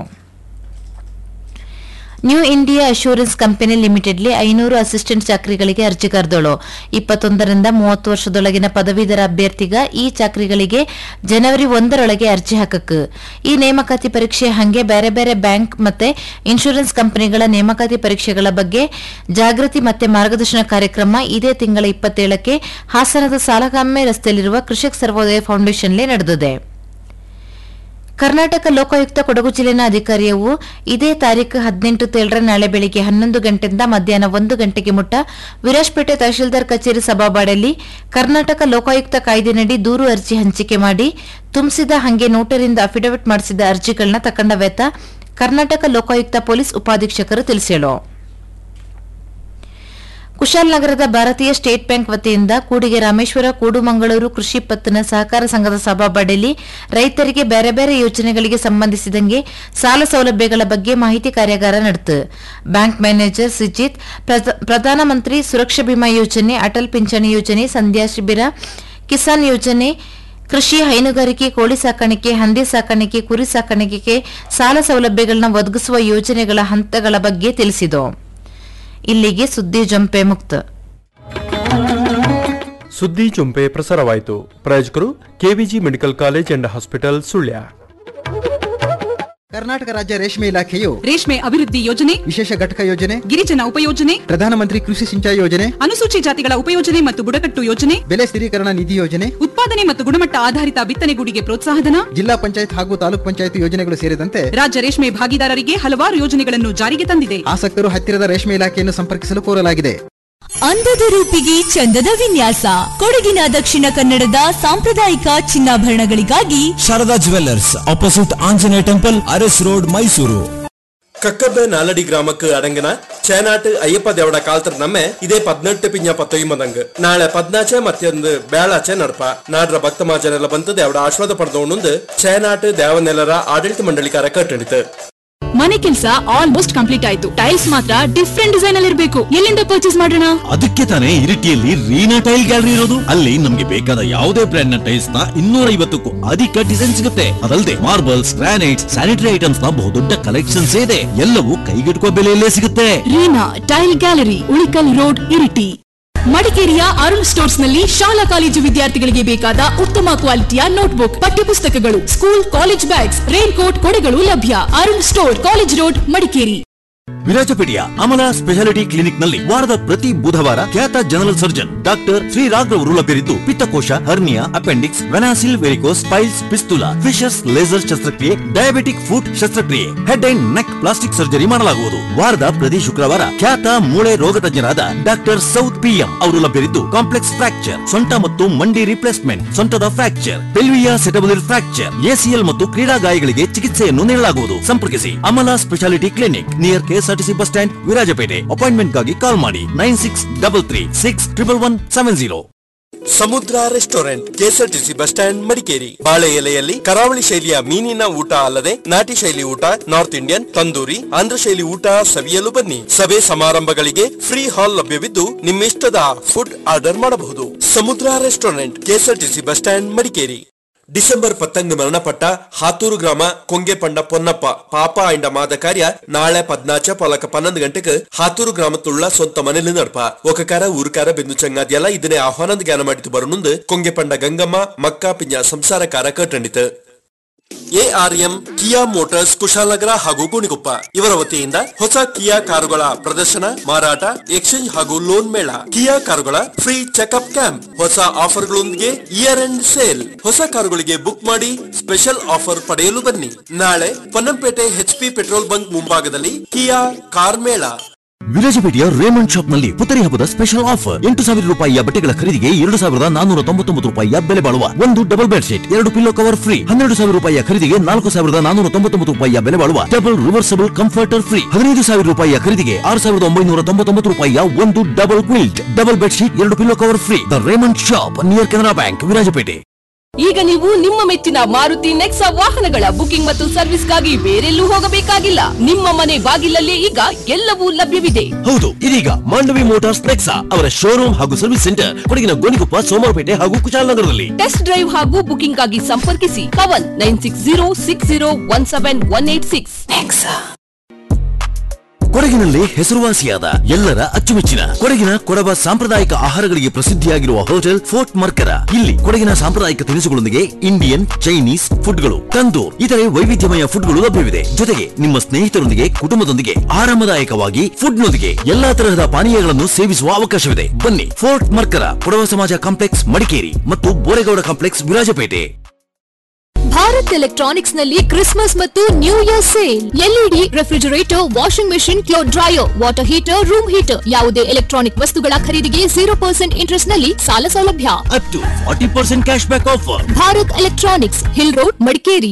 ನ್ಯೂ ಇಂಡಿಯಾ ಅಶ್ಯೂರೆನ್ಸ್ ಕಂಪನಿ ಲಿಮಿಟೆಡ್ಲಿ ಐನೂರು ಅಸಿಸ್ಟೆಂಟ್ ಚಾಕರಿಗಳಿಗೆ ಅರ್ಜಿ ಕರೆದಳು ಇಪ್ಪತ್ತೊಂದರಿಂದ ಮೂವತ್ತು ವರ್ಷದೊಳಗಿನ ಪದವೀಧರ ಅಭ್ಯರ್ಥಿಗ ಈ ಚಾಕರಿಗಳಿಗೆ ಜನವರಿ ಒಂದರೊಳಗೆ ಅರ್ಜಿ ಹಾಕಕ್ ಈ ನೇಮಕಾತಿ ಪರೀಕ್ಷೆ ಹಂಗೆ ಬೇರೆ ಬೇರೆ ಬ್ಯಾಂಕ್ ಮತ್ತೆ ಇನ್ಶೂರೆನ್ಸ್ ಕಂಪನಿಗಳ ನೇಮಕಾತಿ ಪರೀಕ್ಷೆಗಳ ಬಗ್ಗೆ ಜಾಗೃತಿ ಮತ್ತೆ ಮಾರ್ಗದರ್ಶನ ಕಾರ್ಯಕ್ರಮ ಇದೇ ತಿಂಗಳ ಇಪ್ಪತ್ತೇಳಕ್ಕೆ ಹಾಸನದ ಸಾಲಗಾಮೆ ರಸ್ತೆಯಲ್ಲಿರುವ ಕೃಷಕ್ ಸರ್ವೋದಯ ಫೌಂಡೇಶನ್ಲಿ ನಡೆದಿದೆ ಕರ್ನಾಟಕ ಲೋಕಾಯುಕ್ತ ಕೊಡಗು ಜಿಲ್ಲೆನ ಅಧಿಕಾರಿಯವು ಇದೇ ತಾರೀಕು ಹದಿನೆಂಟು ತೇಳರ ನಾಳೆ ಬೆಳಿಗ್ಗೆ ಹನ್ನೊಂದು ಗಂಟೆಯಿಂದ ಮಧ್ಯಾಹ್ನ ಒಂದು ಗಂಟೆಗೆ ಮುಟ್ಟ ವಿರಾಜ್ಪೇಟೆ ತಹಶೀಲ್ದಾರ್ ಕಚೇರಿ ಸಭಾಬಾಡಲ್ಲಿ ಕರ್ನಾಟಕ ಲೋಕಾಯುಕ್ತ ಕಾಯ್ದೆನಡಿ ದೂರು ಅರ್ಜಿ ಹಂಚಿಕೆ ಮಾಡಿ ತುಂಬಿಸಿದ ಹಂಗೆ ನೋಟರಿಂದ ಅಫಿಡವಿಟ್ ಮಾಡಿಸಿದ ಅರ್ಜಿಗಳನ್ನ ತಕೊಂಡವೆತ ಕರ್ನಾಟಕ ಲೋಕಾಯುಕ್ತ ಪೊಲೀಸ್ ಉಪಾಧೀಕ್ಷಕರು ತಿಳಿಸಿದರು ಕುಶಾಲನಗರದ ಭಾರತೀಯ ಸ್ಟೇಟ್ ಬ್ಯಾಂಕ್ ವತಿಯಿಂದ ಕೂಡಿಗೆ ರಾಮೇಶ್ವರ ಕೂಡುಮಂಗಳೂರು ಕೃಷಿ ಪತ್ತಿನ ಸಹಕಾರ ಸಂಘದ ಸಭಾಬಾಡಲಿ ರೈತರಿಗೆ ಬೇರೆ ಬೇರೆ ಯೋಜನೆಗಳಿಗೆ ಸಂಬಂಧಿಸಿದಂಗೆ ಸಾಲ ಸೌಲಭ್ಯಗಳ ಬಗ್ಗೆ ಮಾಹಿತಿ ಕಾರ್ಯಾಗಾರ ನಡೆತು ಬ್ಯಾಂಕ್ ಮ್ಯಾನೇಜರ್ ಸುಜಿತ್ ಪ್ರಧ- ಪ್ರಧಾನಮಂತ್ರಿ ಸುರಕ್ಷಾ ಬಿಮಾ ಯೋಜನೆ ಅಟಲ್ ಪಿಂಚಣಿ ಯೋಜನೆ ಸಂಧ್ಯಾ ಶಿಬಿರ ಕಿಸಾನ್ ಯೋಜನೆ ಕೃಷಿ ಹೈನುಗಾರಿಕೆ ಕೋಳಿ ಸಾಕಾಣಿಕೆ ಹಂದಿ ಸಾಕಾಣಿಕೆ ಕುರಿ ಸಾಕಾಣಿಕೆಗೆ ಸಾಲ ಸೌಲಭ್ಯಗಳನ್ನ ಒದಗಿಸುವ ಯೋಜನೆಗಳ ಹಂತಗಳ ಬಗ್ಗೆ ತಿಳಿಸಿತು ಇಲ್ಲಿಗೆ ಸುದ್ದಿ ಜಂಪೆ ಮುಕ್ತ ಸುದ್ದಿ ಚುಂಪೆ ಪ್ರಸಾರವಾಯಿತು ಪ್ರಾಯೋಜಕರು KVG medical college and hospital Sullia Karnataka ರಾಜ್ಯ ರೇಷ್ಮೆ ಇಲಾಖೆಯು ರೇಷ್ಮೆ ಅಭಿವೃದ್ಧಿ ಯೋಜನೆ ವಿಶೇಷ ಘಟಕ ಯೋಜನೆ ಗಿರಿಜನ ಉಪಯೋಜನೆ ಪ್ರಧಾನಮಂತ್ರಿ ಕೃಷಿ ಸಿಂಚಾಯಿ ಯೋಜನೆ ಅನುಸೂಚಿ ಜಾತಿಗಳ ಉಪಯೋಜನೆ ಮತ್ತು ಬುಡಕಟ್ಟು ಯೋಜನೆ ಬೆಲೆ ಸ್ಥಿರೀಕರಣ ನಿಧಿ ಯೋಜನೆ ಉತ್ಪಾದನೆ ಮತ್ತು ಗುಣಮಟ್ಟ ಆಧಾರಿತ ಬಿತ್ತನೆಗೂಡಿಗೆ ಪ್ರೋತ್ಸಾಹಧನ ಜಿಲ್ಲಾ ಪಂಚಾಯತ್ ಹಾಗೂ ತಾಲೂಕ್ ಪಂಚಾಯತ್ ಯೋಜನೆಗಳು ಸೇರಿದಂತೆ ರಾಜ್ಯ ರೇಷ್ಮೆ ಭಾಗಿದಾರರಿಗೆ ಹಲವಾರು ಯೋಜನೆಗಳನ್ನು ಜಾರಿಗೆ ತಂದಿದೆ ಆಸಕ್ತರು ಹತ್ತಿರದ ರೇಷ್ಮೆ ಇಲಾಖೆಯನ್ನು ಸಂಪರ್ಕಿಸಲು ಕೋರಲಾಗಿದೆ ಅಂದದ ರೂಪಿಗೆ ಚಂದದ ವಿನ್ಯಾಸ ಕೊಡಗಿನ ದಕ್ಷಿಣ ಕನ್ನಡದ ಸಾಂಪ್ರದಾಯಿಕ ಚಿನ್ನಾಭರಣಗಳಿಗಾಗಿ Sharada jewellers opposite Anjaneya temple Aras road Mysuru കക്കബ് നാലടി ഗ്രാമക്ക് അടങ്ങുന്ന ചേനാട്ട് അയ്യപ്പ ദേവട കാലത്ത് നമ്മെ ഇതേ പതിനെട്ട് പിഞ്ഞ പത്തൊമ്പതಂಗ್ ನಾಳೆ ಪದ್ನಾಚೆ ಮತ್ತೊಂದು ಬೇಳಾಚೆ ನಡಪ ನಾಡ್ರ ಭಕ್ತ ಮಾಜನೆಲ್ಲ ಬಂತು ದೇವಡ ಆಶೀರ್ವಾದ ಪಡೆದೊಂದು ಚೇನಾಟ್ ದೇವನೆಲ್ಲರ ಆಡಳಿತ ಮಂಡಳಿಕಾರ ಕಟ್ಟಣಿತು ಮನೆ ಕೆಲಸ ಆಲ್ಮೋಸ್ಟ್ ಕಂಪ್ಲೀಟ್ ಆಯ್ತು ಟೈಲ್ಸ್ ಮಾತ್ರ ಡಿಫ್ರೆಂಟ್ ಡಿಸೈನ್ ಅಲ್ಲಿ ಇರಬೇಕು ಎಲ್ಲಿಂದ ಪರ್ಚೇಸ್ ಮಾಡೋಣ ಅದಕ್ಕೆ ತಾನೇ ಇರಿಟಿಯಲ್ಲಿ ರೀನಾ ಟೈಲ್ ಗ್ಯಾಲರಿ ಇರೋದು ಅಲ್ಲಿ ನಮ್ಗೆ ಬೇಕಾದ ಯಾವುದೇ ಬ್ರ್ಯಾಂಡ್ ನ ಟೈಲ್ಸ್ ನ ಇನ್ನೂರ ಐವತ್ತಕ್ಕೂ ಅಧಿಕ ಡಿಸೈನ್ ಸಿಗುತ್ತೆ ಅದಲ್ಲದೆ ಮಾರ್ಬಲ್ಸ್ ಗ್ರಾನೈಟ್ಸ್ ಸ್ಯಾನಿಟರಿ ಐಟಮ್ಸ್ ನ ಬಹುದೊಡ್ಡ ಕಲೆಕ್ಷನ್ಸ್ ಇದೆ ಎಲ್ಲವೂ ಕೈಗೆಟುಕುವ ಬೆಲೆಯಲ್ಲೇ ಸಿಗುತ್ತೆ Reena tile gallery Ulikal road Iritty ಮಡಿಕೇರಿಯ ಅರುಣ್ ಸ್ಟೋರ್ಸ್ ನಲ್ಲಿ ಶಾಲಾ ಕಾಲೇಜು ವಿದ್ಯಾರ್ಥಿಗಳಿಗೆ ಬೇಕಾದ ಉತ್ತಮ ಕ್ವಾಲಿಟಿಯ ನೋಟ್ಬುಕ್ ಪಠ್ಯಪುಸ್ತಕಗಳು school college bags rain coat ಕೊಡೆಗಳು ಲಭ್ಯ Arun store college road Madikeri ವಿರಾಜಪೇಟೆಯ ಅಮಲ ಸ್ಪೆಷಾಲಿಟಿ ಕ್ಲಿನಿಕ್ ನಲ್ಲಿ ವಾರದ ಪ್ರತಿ ಬುಧವಾರ ಖ್ಯಾತ general surgeon doctor Shri Raghav ಲಭ್ಯರಿದ್ದು ಪಿತ್ತಕೋಶ ಹರ್ನಿಯಾ ಅಪೆಂಡಿಕ್ಸ್ ವೆನಾಸಿಲ್ varicose piles fistula fissures laser ಶಸ್ತ್ರಕ್ರಿಯೆ ಡಯಾಬಿಟಿಕ್ ಫುಟ್ ಶಸ್ತ್ರಕ್ರಿಯೆ head and neck plastic surgery ಮಾಡಲಾಗುವುದು ವಾರದ ಪ್ರತಿ ಶುಕ್ರವಾರ ಖ್ಯಾತ ಮೂಳೆ ರೋಗ ತಜ್ಞರಾದ ಡಾಕ್ಟರ್ ಸೌತ್ ಪಿಎಂ ಅವರು ಲಭ್ಯರಿದ್ದು ಕಾಂಪ್ಲೆಕ್ಸ್ ಫ್ರಾಕ್ಚರ್ ಸೊಂಟ ಮತ್ತು ಮಂಡಿ ರಿಪ್ಲೇಸ್ಮೆಂಟ್ ಸೊಂಟದ fracture pelvic acetabular fracture ACL ಮತ್ತು ಕ್ರೀಡಾ ಗಾಯಗಳಿಗೆ ಚಿಕಿತ್ಸೆಯನ್ನು ನೀಡಲಾಗುವುದು ಸಂಪರ್ಕಿಸಿ Amala speciality clinic near KSRTC bus stand Virajpet ಅಪಾಯಿಂಟ್ಮೆಂಟ್ಗಾಗಿ ಕಾಲ್ ಮಾಡಿ nine six double three six triple one seven zero Samudra restaurant KSRTC bus stand Madikeri ಬಾಳೆ ಎಲೆಯಲ್ಲಿ ಕರಾವಳಿ ಶೈಲಿಯ ಮೀನಿನ ಊಟ ಅಲ್ಲದೆ ನಾಟಿ ಶೈಲಿ ಊಟ ನಾರ್ತ್ ಇಂಡಿಯನ್ ತಂದೂರಿ ಆಂಧ್ರ ಶೈಲಿ ಊಟ ಸವಿಯಲು ಬನ್ನಿ ಸಭೆ ಸಮಾರಂಭಗಳಿಗೆ ಫ್ರೀ ಹಾಲ್ ಲಭ್ಯವಿದ್ದು ನಿಮ್ಮಿಷ್ಟದ ಫುಡ್ ಆರ್ಡರ್ ಮಾಡಬಹುದು Samudra restaurant KSRTC bus stand Madikeri December ಪತ್ತಂಗ್ ಮರಣಪಟ್ಟ ಹಾತೂರು ಗ್ರಾಮ ಕೊಂಗೆಪಂಡ ಪೊನ್ನಪ್ಪ ಪಾಪ ಐಂಡ ಮಾದ ಕಾರ್ಯ ನಾಳೆ ಪದ್ನಾಚ ಪೊಲಕ ಪನ್ನೊಂದು ಗಂಟೆಗೆ ಹಾತೂರು ಗ್ರಾಮത്തുള്ള ಸ್ವಂತ ಮನೇಲಿ ನಡಪ ಒಕಕಾರ ಊರುಕಾರ ಬೆಂದು ಚಂಗಾದಿಯಲ್ಲ ಇದನ್ನೇ ಆಹ್ವಾನದ ಜ್ಞಾನ ಮಾಡಿತು ಬರನುಂದು ಕೊಂಗೆಪಂಡ ಗಂಗಮ್ಮ ಮಕ್ಕ ಪಿಂಜ ಸಂಸಾರಕಾರ ಕಟ್ಟಂಡಿತು ಎಆರ್ಎಂ ಕಿಯಾ ಮೋಟಾರ್ಸ್ ಕುಶಾಲನಗರ ಹಾಗೂ ಗೋಣಿಕೊಪ್ಪ ಇವರ ವತಿಯಿಂದ ಹೊಸ ಕಿಯಾ ಕಾರುಗಳ ಪ್ರದರ್ಶನ ಮಾರಾಟ ಎಕ್ಸ್ಚೇಂಜ್ ಹಾಗೂ ಲೋನ್ ಮೇಳ ಕಿಯಾ ಕಾರುಗಳ ಫ್ರೀ ಚೆಕಪ್ ಕ್ಯಾಂಪ್ ಹೊಸ ಆಫರ್ಗಳೊಂದಿಗೆ ಇಯರ್ ಎಂಡ್ ಸೇಲ್ ಹೊಸ ಕಾರುಗಳಿಗೆ ಬುಕ್ ಮಾಡಿ ಸ್ಪೆಷಲ್ ಆಫರ್ ಪಡೆಯಲು ಬನ್ನಿ ನಾಳೆ ಪೊನ್ನಂಪೇಟೆ ಎಚ್ಪಿ ಪೆಟ್ರೋಲ್ ಬಂಕ್ ಮುಂಭಾಗದಲ್ಲಿ ಕಿಯಾ ಕಾರ್ ಮೇಳ ವಿರಾಜಪೇಟೆಯ ರೇಮಂಡ್ ಶಾಪ್ ನಲ್ಲಿ ಪುತ್ತರಿ ಹಬ್ಬದ ಸ್ಪೆಷಲ್ ಆಫರ್ ಎಂಟು ಸಾವಿರ ರೂಪಾಯಿಯ ಬಟ್ಟೆಗಳ ಖರೀದಿಗೆ ಎರಡು ಸಾವಿರದ ನಾನೂರ ತೊಂಬತ್ತೊಂಬತ್ತು ರೂಪಾಯಿಯ ಬೆಲೆ ಬಾಳುವ ಒಂದು ಡಬಲ್ ಬೆಡ್ ಶೀಟ್ ಎರಡು ಪಿಲ್ಲೋ ಕವರ್ ಫ್ರೀ ಹನ್ನೆರಡು ಸಾವಿರ ರೂಪಾಯಿಯ ಖರೀದಿಗೆ ನಾಲ್ಕು ಸಾವಿರದ ನಾನೂರ ತೊಂಬತ್ತೊಂಬತ್ತು ರೂಪಾಯಿಯ ಬೆಲೆ ಬಾಳುವ ಡಬಲ್ ರಿವರ್ಸಬಲ್ ಕಂಫರ್ಟರ್ ಫ್ರೀ ಹದಿನೈದು ಸಾವಿರ ರೂಪಾಯಿಯ ಖರೀದಿಗೆ ಆರು ಸಾವಿರದ ಒಂಬೈನೂರ ತೊಂಬತ್ತೊಂಬತ್ತು ರೂಪಾಯಿಯ ಒಂದು double quilt double bed sheet ಎರಡು pillow cover free the Raymond shop near Canara bank Virajpet ಈಗ ನೀವು ನಿಮ್ಮ ಮೆಚ್ಚಿನ ಮಾರುತಿ ನೆಕ್ಸಾ ವಾಹನಗಳ ಬುಕಿಂಗ್ ಮತ್ತು ಸರ್ವಿಸ್ಗಾಗಿ ಬೇರೆಲ್ಲೂ ಹೋಗಬೇಕಾಗಿಲ್ಲ ನಿಮ್ಮ ಮನೆ ಬಾಗಿಲಲ್ಲೇ ಈಗ ಎಲ್ಲವೂ ಲಭ್ಯವಿದೆ ಹೌದು ಇದೀಗ ಮಾಂಡವಿ ಮೋಟಾರ್ಸ್ ನೆಕ್ಸಾ ಅವರ ಶೋರೂಮ್ ಹಾಗೂ ಸರ್ವಿಸ್ ಸೆಂಟರ್ ಕೊಡಗಿನ ಗೋಣಿಕೊಪ್ಪ ಸೋಮವಾರಪೇಟೆ ಹಾಗೂ ಕುಶಾಲನಗರದಲ್ಲಿ ಟೆಸ್ಟ್ ಡ್ರೈವ್ ಹಾಗೂ ಬುಕಿಂಗ್ ಆಗಿ ಸಂಪರ್ಕಿಸಿ Pavan nine six zero six zero one seven one eight six ಕೊಡಗಿನಲ್ಲಿ ಹೆಸರುವಾಸಿಯಾದ ಎಲ್ಲರ ಅಚ್ಚುಮೆಚ್ಚಿನ ಕೊಡಗಿನ ಕೊಡವ ಸಾಂಪ್ರದಾಯಿಕ ಆಹಾರಗಳಿಗೆ ಪ್ರಸಿದ್ಧಿಯಾಗಿರುವ ಹೋಟೆಲ್ ಫೋರ್ಟ್ ಮರ್ಕರ ಇಲ್ಲಿ ಕೊಡಗಿನ ಸಾಂಪ್ರದಾಯಿಕ ತಿನಿಸುಗಳೊಂದಿಗೆ ಇಂಡಿಯನ್ ಚೈನೀಸ್ ಫುಡ್ಗಳು ತಂದೂರ್ ಇತರೆ ವೈವಿಧ್ಯಮಯ ಫುಡ್ಗಳು ಲಭ್ಯವಿದೆ ಜೊತೆಗೆ ನಿಮ್ಮ ಸ್ನೇಹಿತರೊಂದಿಗೆ ಕುಟುಂಬದೊಂದಿಗೆ ಆರಾಮದಾಯಕವಾಗಿ ಫುಡ್ನೊಂದಿಗೆ ಎಲ್ಲಾ ತರಹದ ಪಾನೀಯಗಳನ್ನು ಸೇವಿಸುವ ಅವಕಾಶವಿದೆ ಬನ್ನಿ ಫೋರ್ಟ್ ಮರ್ಕರ ಕೊಡವ ಸಮಾಜ ಕಾಂಪ್ಲೆಕ್ಸ್ ಮಡಿಕೇರಿ ಮತ್ತು ಬೋರೆಗೌಡ ಕಾಂಪ್ಲೆಕ್ಸ್ ವಿರಾಜಪೇಟೆ ಭಾರತ್ ಎಲೆಕ್ಟ್ರಾನಿಕ್ಸ್ ನಲ್ಲಿ ಕ್ರಿಸ್ಮಸ್ ಮತ್ತು new year sale LED refrigerator washing machine cloth dryer water heater room heater ಯಾವುದೇ ಎಲೆಕ್ಟ್ರಾನಿಕ್ ವಸ್ತುಗಳ ಖರೀದಿಗೆ ಜೀರೋ ಪರ್ಸೆಂಟ್ ಇಂಟ್ರೆಸ್ಟ್ ನಲ್ಲಿ ಸಾಲ ಸೌಲಭ್ಯ up to forty percent cash back offer Bharat electronics hill road Madikeri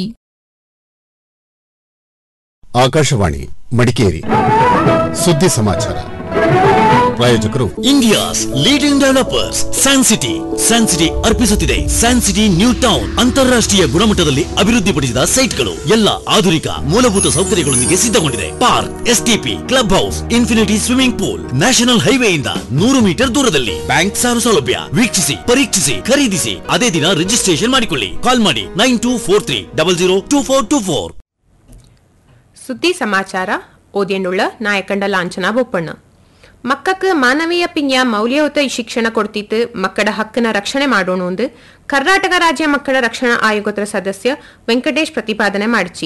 Akashvani Madikeri ಸುದ್ದಿ ಸಮಾಚಾರ ಪ್ರಾಯೋಜಕರು India's leading developers San City San City ಅರ್ಪಿಸುತ್ತಿದೆ ಸ್ಯಾನ್ ಸಿಟಿ ನ್ಯೂ ಟೌನ್ ಅಂತಾರಾಷ್ಟ್ರೀಯ ಗುಣಮಟ್ಟದಲ್ಲಿ ಅಭಿವೃದ್ಧಿಪಡಿಸಿದ ಸೈಟ್ಗಳು ಎಲ್ಲ ಆಧುನಿಕ ಮೂಲಭೂತ ಸೌಕರ್ಯಗಳೊಂದಿಗೆ ಸಿದ್ಧಗೊಂಡಿದೆ park STP club house infinity swimming pool national ಹೈವೇಯಿಂದ ನೂರು ಮೀಟರ್ ದೂರದಲ್ಲಿ ಬ್ಯಾಂಕ್ ಸಾಲ ಸೌಲಭ್ಯ ವೀಕ್ಷಿಸಿ ಪರೀಕ್ಷಿಸಿ ಖರೀದಿಸಿ ಅದೇ ದಿನ ರಿಜಿಸ್ಟ್ರೇಷನ್ ಮಾಡಿಕೊಳ್ಳಿ ಕಾಲ್ ಮಾಡಿ nine two four three double zero two four two four ಸುದ್ದಿ ಸಮಾಚಾರ ಓದಿಯನ್ನುಳ್ಳ ನಾಯಕಂಡ ಲಾಂಛನ ಬೊಪ್ಪಣ್ಣ ಮಕ್ಕಕ್ಕೆ ಮಾನವೀಯ ಪಿಂಜ ಮೌಲ್ಯಯುತ ಶಿಕ್ಷಣ ಕೊಡ್ತಿತ್ತು ಮಕ್ಕಳ ಹಕ್ಕನ ರಕ್ಷಣೆ ಮಾಡೋಣ ಎಂದು ಕರ್ನಾಟಕ ರಾಜ್ಯ ಮಕ್ಕಳ ರಕ್ಷಣಾ ಆಯೋಗದ ಸದಸ್ಯ ವೆಂಕಟೇಶ್ ಪ್ರತಿಪಾದನೆ ಮಾಡಿಚಿ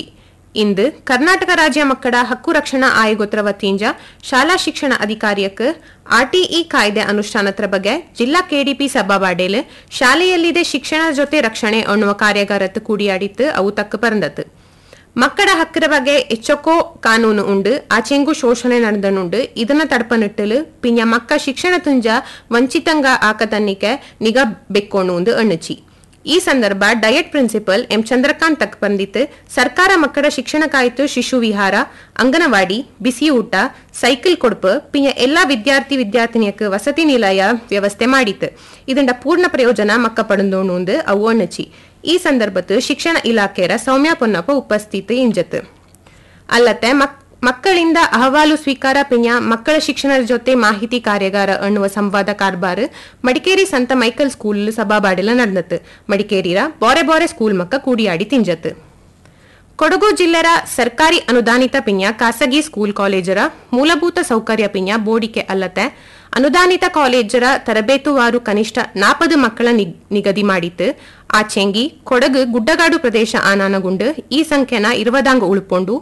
ಇಂದು ಕರ್ನಾಟಕ ರಾಜ್ಯ ಮಕ್ಕಳ ಹಕ್ಕು ರಕ್ಷಣಾ ಆಯೋಗದ ವತಿಯಿಂದ ಶಾಲಾ ಶಿಕ್ಷಣ ಅಧಿಕಾರಿಯಕ್ಕೆ ಆರ್ಟಿಇ ಕಾಯ್ದೆ ಅನುಷ್ಠಾನದ ಬಗ್ಗೆ ಜಿಲ್ಲಾ ಕೆಡಿಪಿ ಸಭಾವಾಡೇಲು ಶಾಲೆಯಲ್ಲಿದೆ ಶಿಕ್ಷಣ ಜೊತೆ ರಕ್ಷಣೆ ಅನ್ನುವ ಕಾರ್ಯಾಗಾರತ್ತು ಕೂಡಿಯಾಡಿತ್ತು ಅವು ತಕ್ಕ ಪರಂದತ್ತು ಮಕ್ಕಳ ಹಕ್ಕರ ಬಗ್ಗೆ ಎಚ್ಚೊಕ್ಕೋ ಕಾನೂನು ಉಂಡು ಆಚೆಂಗು ಶೋಷಣೆ ನಡೆದನುಂಡು ಇದನ್ನ ತಡಪನಿಟ್ಟಲು ಪಿಂಜ ಮಕ್ಕ ಶಿಕ್ಷಣ ತುಂಜ ವಂಚಿತಂಗ ಆಕತನ್ನಿಕೆ ನಿಗಾ ಬೆಕ್ಕೋಣುಂದು ಅಣ್ಣಚಿ ಈ ಸಂದರ್ಭ ಡಯಟ್ ಪ್ರಿನ್ಸಿಪಲ್ ಎಂ ಚಂದ್ರಕಾಂತ್ ತಕ್ ಬಂದಿತ್ತು ಸರ್ಕಾರ ಮಕ್ಕಳ ಶಿಕ್ಷಣಕ್ಕಾಯ್ತು ಶಿಶು ವಿಹಾರ ಅಂಗನವಾಡಿ ಬಿಸಿ ಊಟ ಸೈಕಲ್ ಕೊಡುಪು ಪಿಂಜ ಎಲ್ಲಾ ವಿದ್ಯಾರ್ಥಿ ವಿದ್ಯಾರ್ಥಿನಿಯಕ್ಕೆ ವಸತಿ ನಿಲಯ ವ್ಯವಸ್ಥೆ ಮಾಡಿತ್ತು ಇದರಿಂದ ಪೂರ್ಣ ಪ್ರಯೋಜನ ಮಕ್ಕ ಪಡೆದೋಣುಂದು ಅವು ಅಣ್ಣಚಿ ಈ ಸಂದರ್ಭತ್ತು ಶಿಕ್ಷಣ ಇಲಾಖೆಯ ಸೌಮ್ಯ ಪೊನ್ನಪ್ಪ ಉಪಸ್ಥಿತಿ ಇಂಜತ್ ಅಲ್ಲದೆ ಮಕ್ ಮಕ್ಕಳಿಂದ ಅಹವಾಲು ಸ್ವೀಕಾರ ಪಿಂಜ ಮಕ್ಕಳ ಶಿಕ್ಷಣದ ಜೊತೆ ಮಾಹಿತಿ ಕಾರ್ಯಾಗಾರ ಅನ್ನುವ ಸಂವಾದ ಕಾರ್ಬಾರ್ ಮಡಿಕೇರಿ ಸಂತ ಮೈಕಲ್ ಸ್ಕೂಲ್ ಸಭಾಬಾಡಿಲ ನಡೆದತ್ತು ಮಡಿಕೇರಿರ ಬಾರೆ ಬಾರೆ ಸ್ಕೂಲ್ ಮಕ್ಕ ಕೂಡಿಯಾಡಿ ತಿಂಜತ್ ಕೊಡಗು ಜಿಲ್ಲೆರ ಸರ್ಕಾರಿ ಅನುದಾನಿತ ಪಿಂಜ ಖಾಸಗಿ ಸ್ಕೂಲ್ ಕಾಲೇಜರ ಮೂಲಭೂತ ಸೌಕರ್ಯ ಪಿಂಜ ಬೋಡಿಕೆ ಅಲ್ಲದೆ ಅನುದಾನಿತ ಕಾಲೇಜರ ತರಬೇತುವಾರು ಕನಿಷ್ಠ ನಾಪದು ಮಕ್ಕಳ ನಿಗ್- ನಿಗದಿ ಮಾಡಿತ್ತು ಆಚೆಂಗಿ ಕೊಡಗು ಗುಡ್ಡಗಾಡು ಪ್ರದೇಶ ಆನಾನಗುಂಡು ಈ ಸಂಖ್ಯೆನ ಇರುವದಾಂಗ ಉಳ್ಕೊಂಡು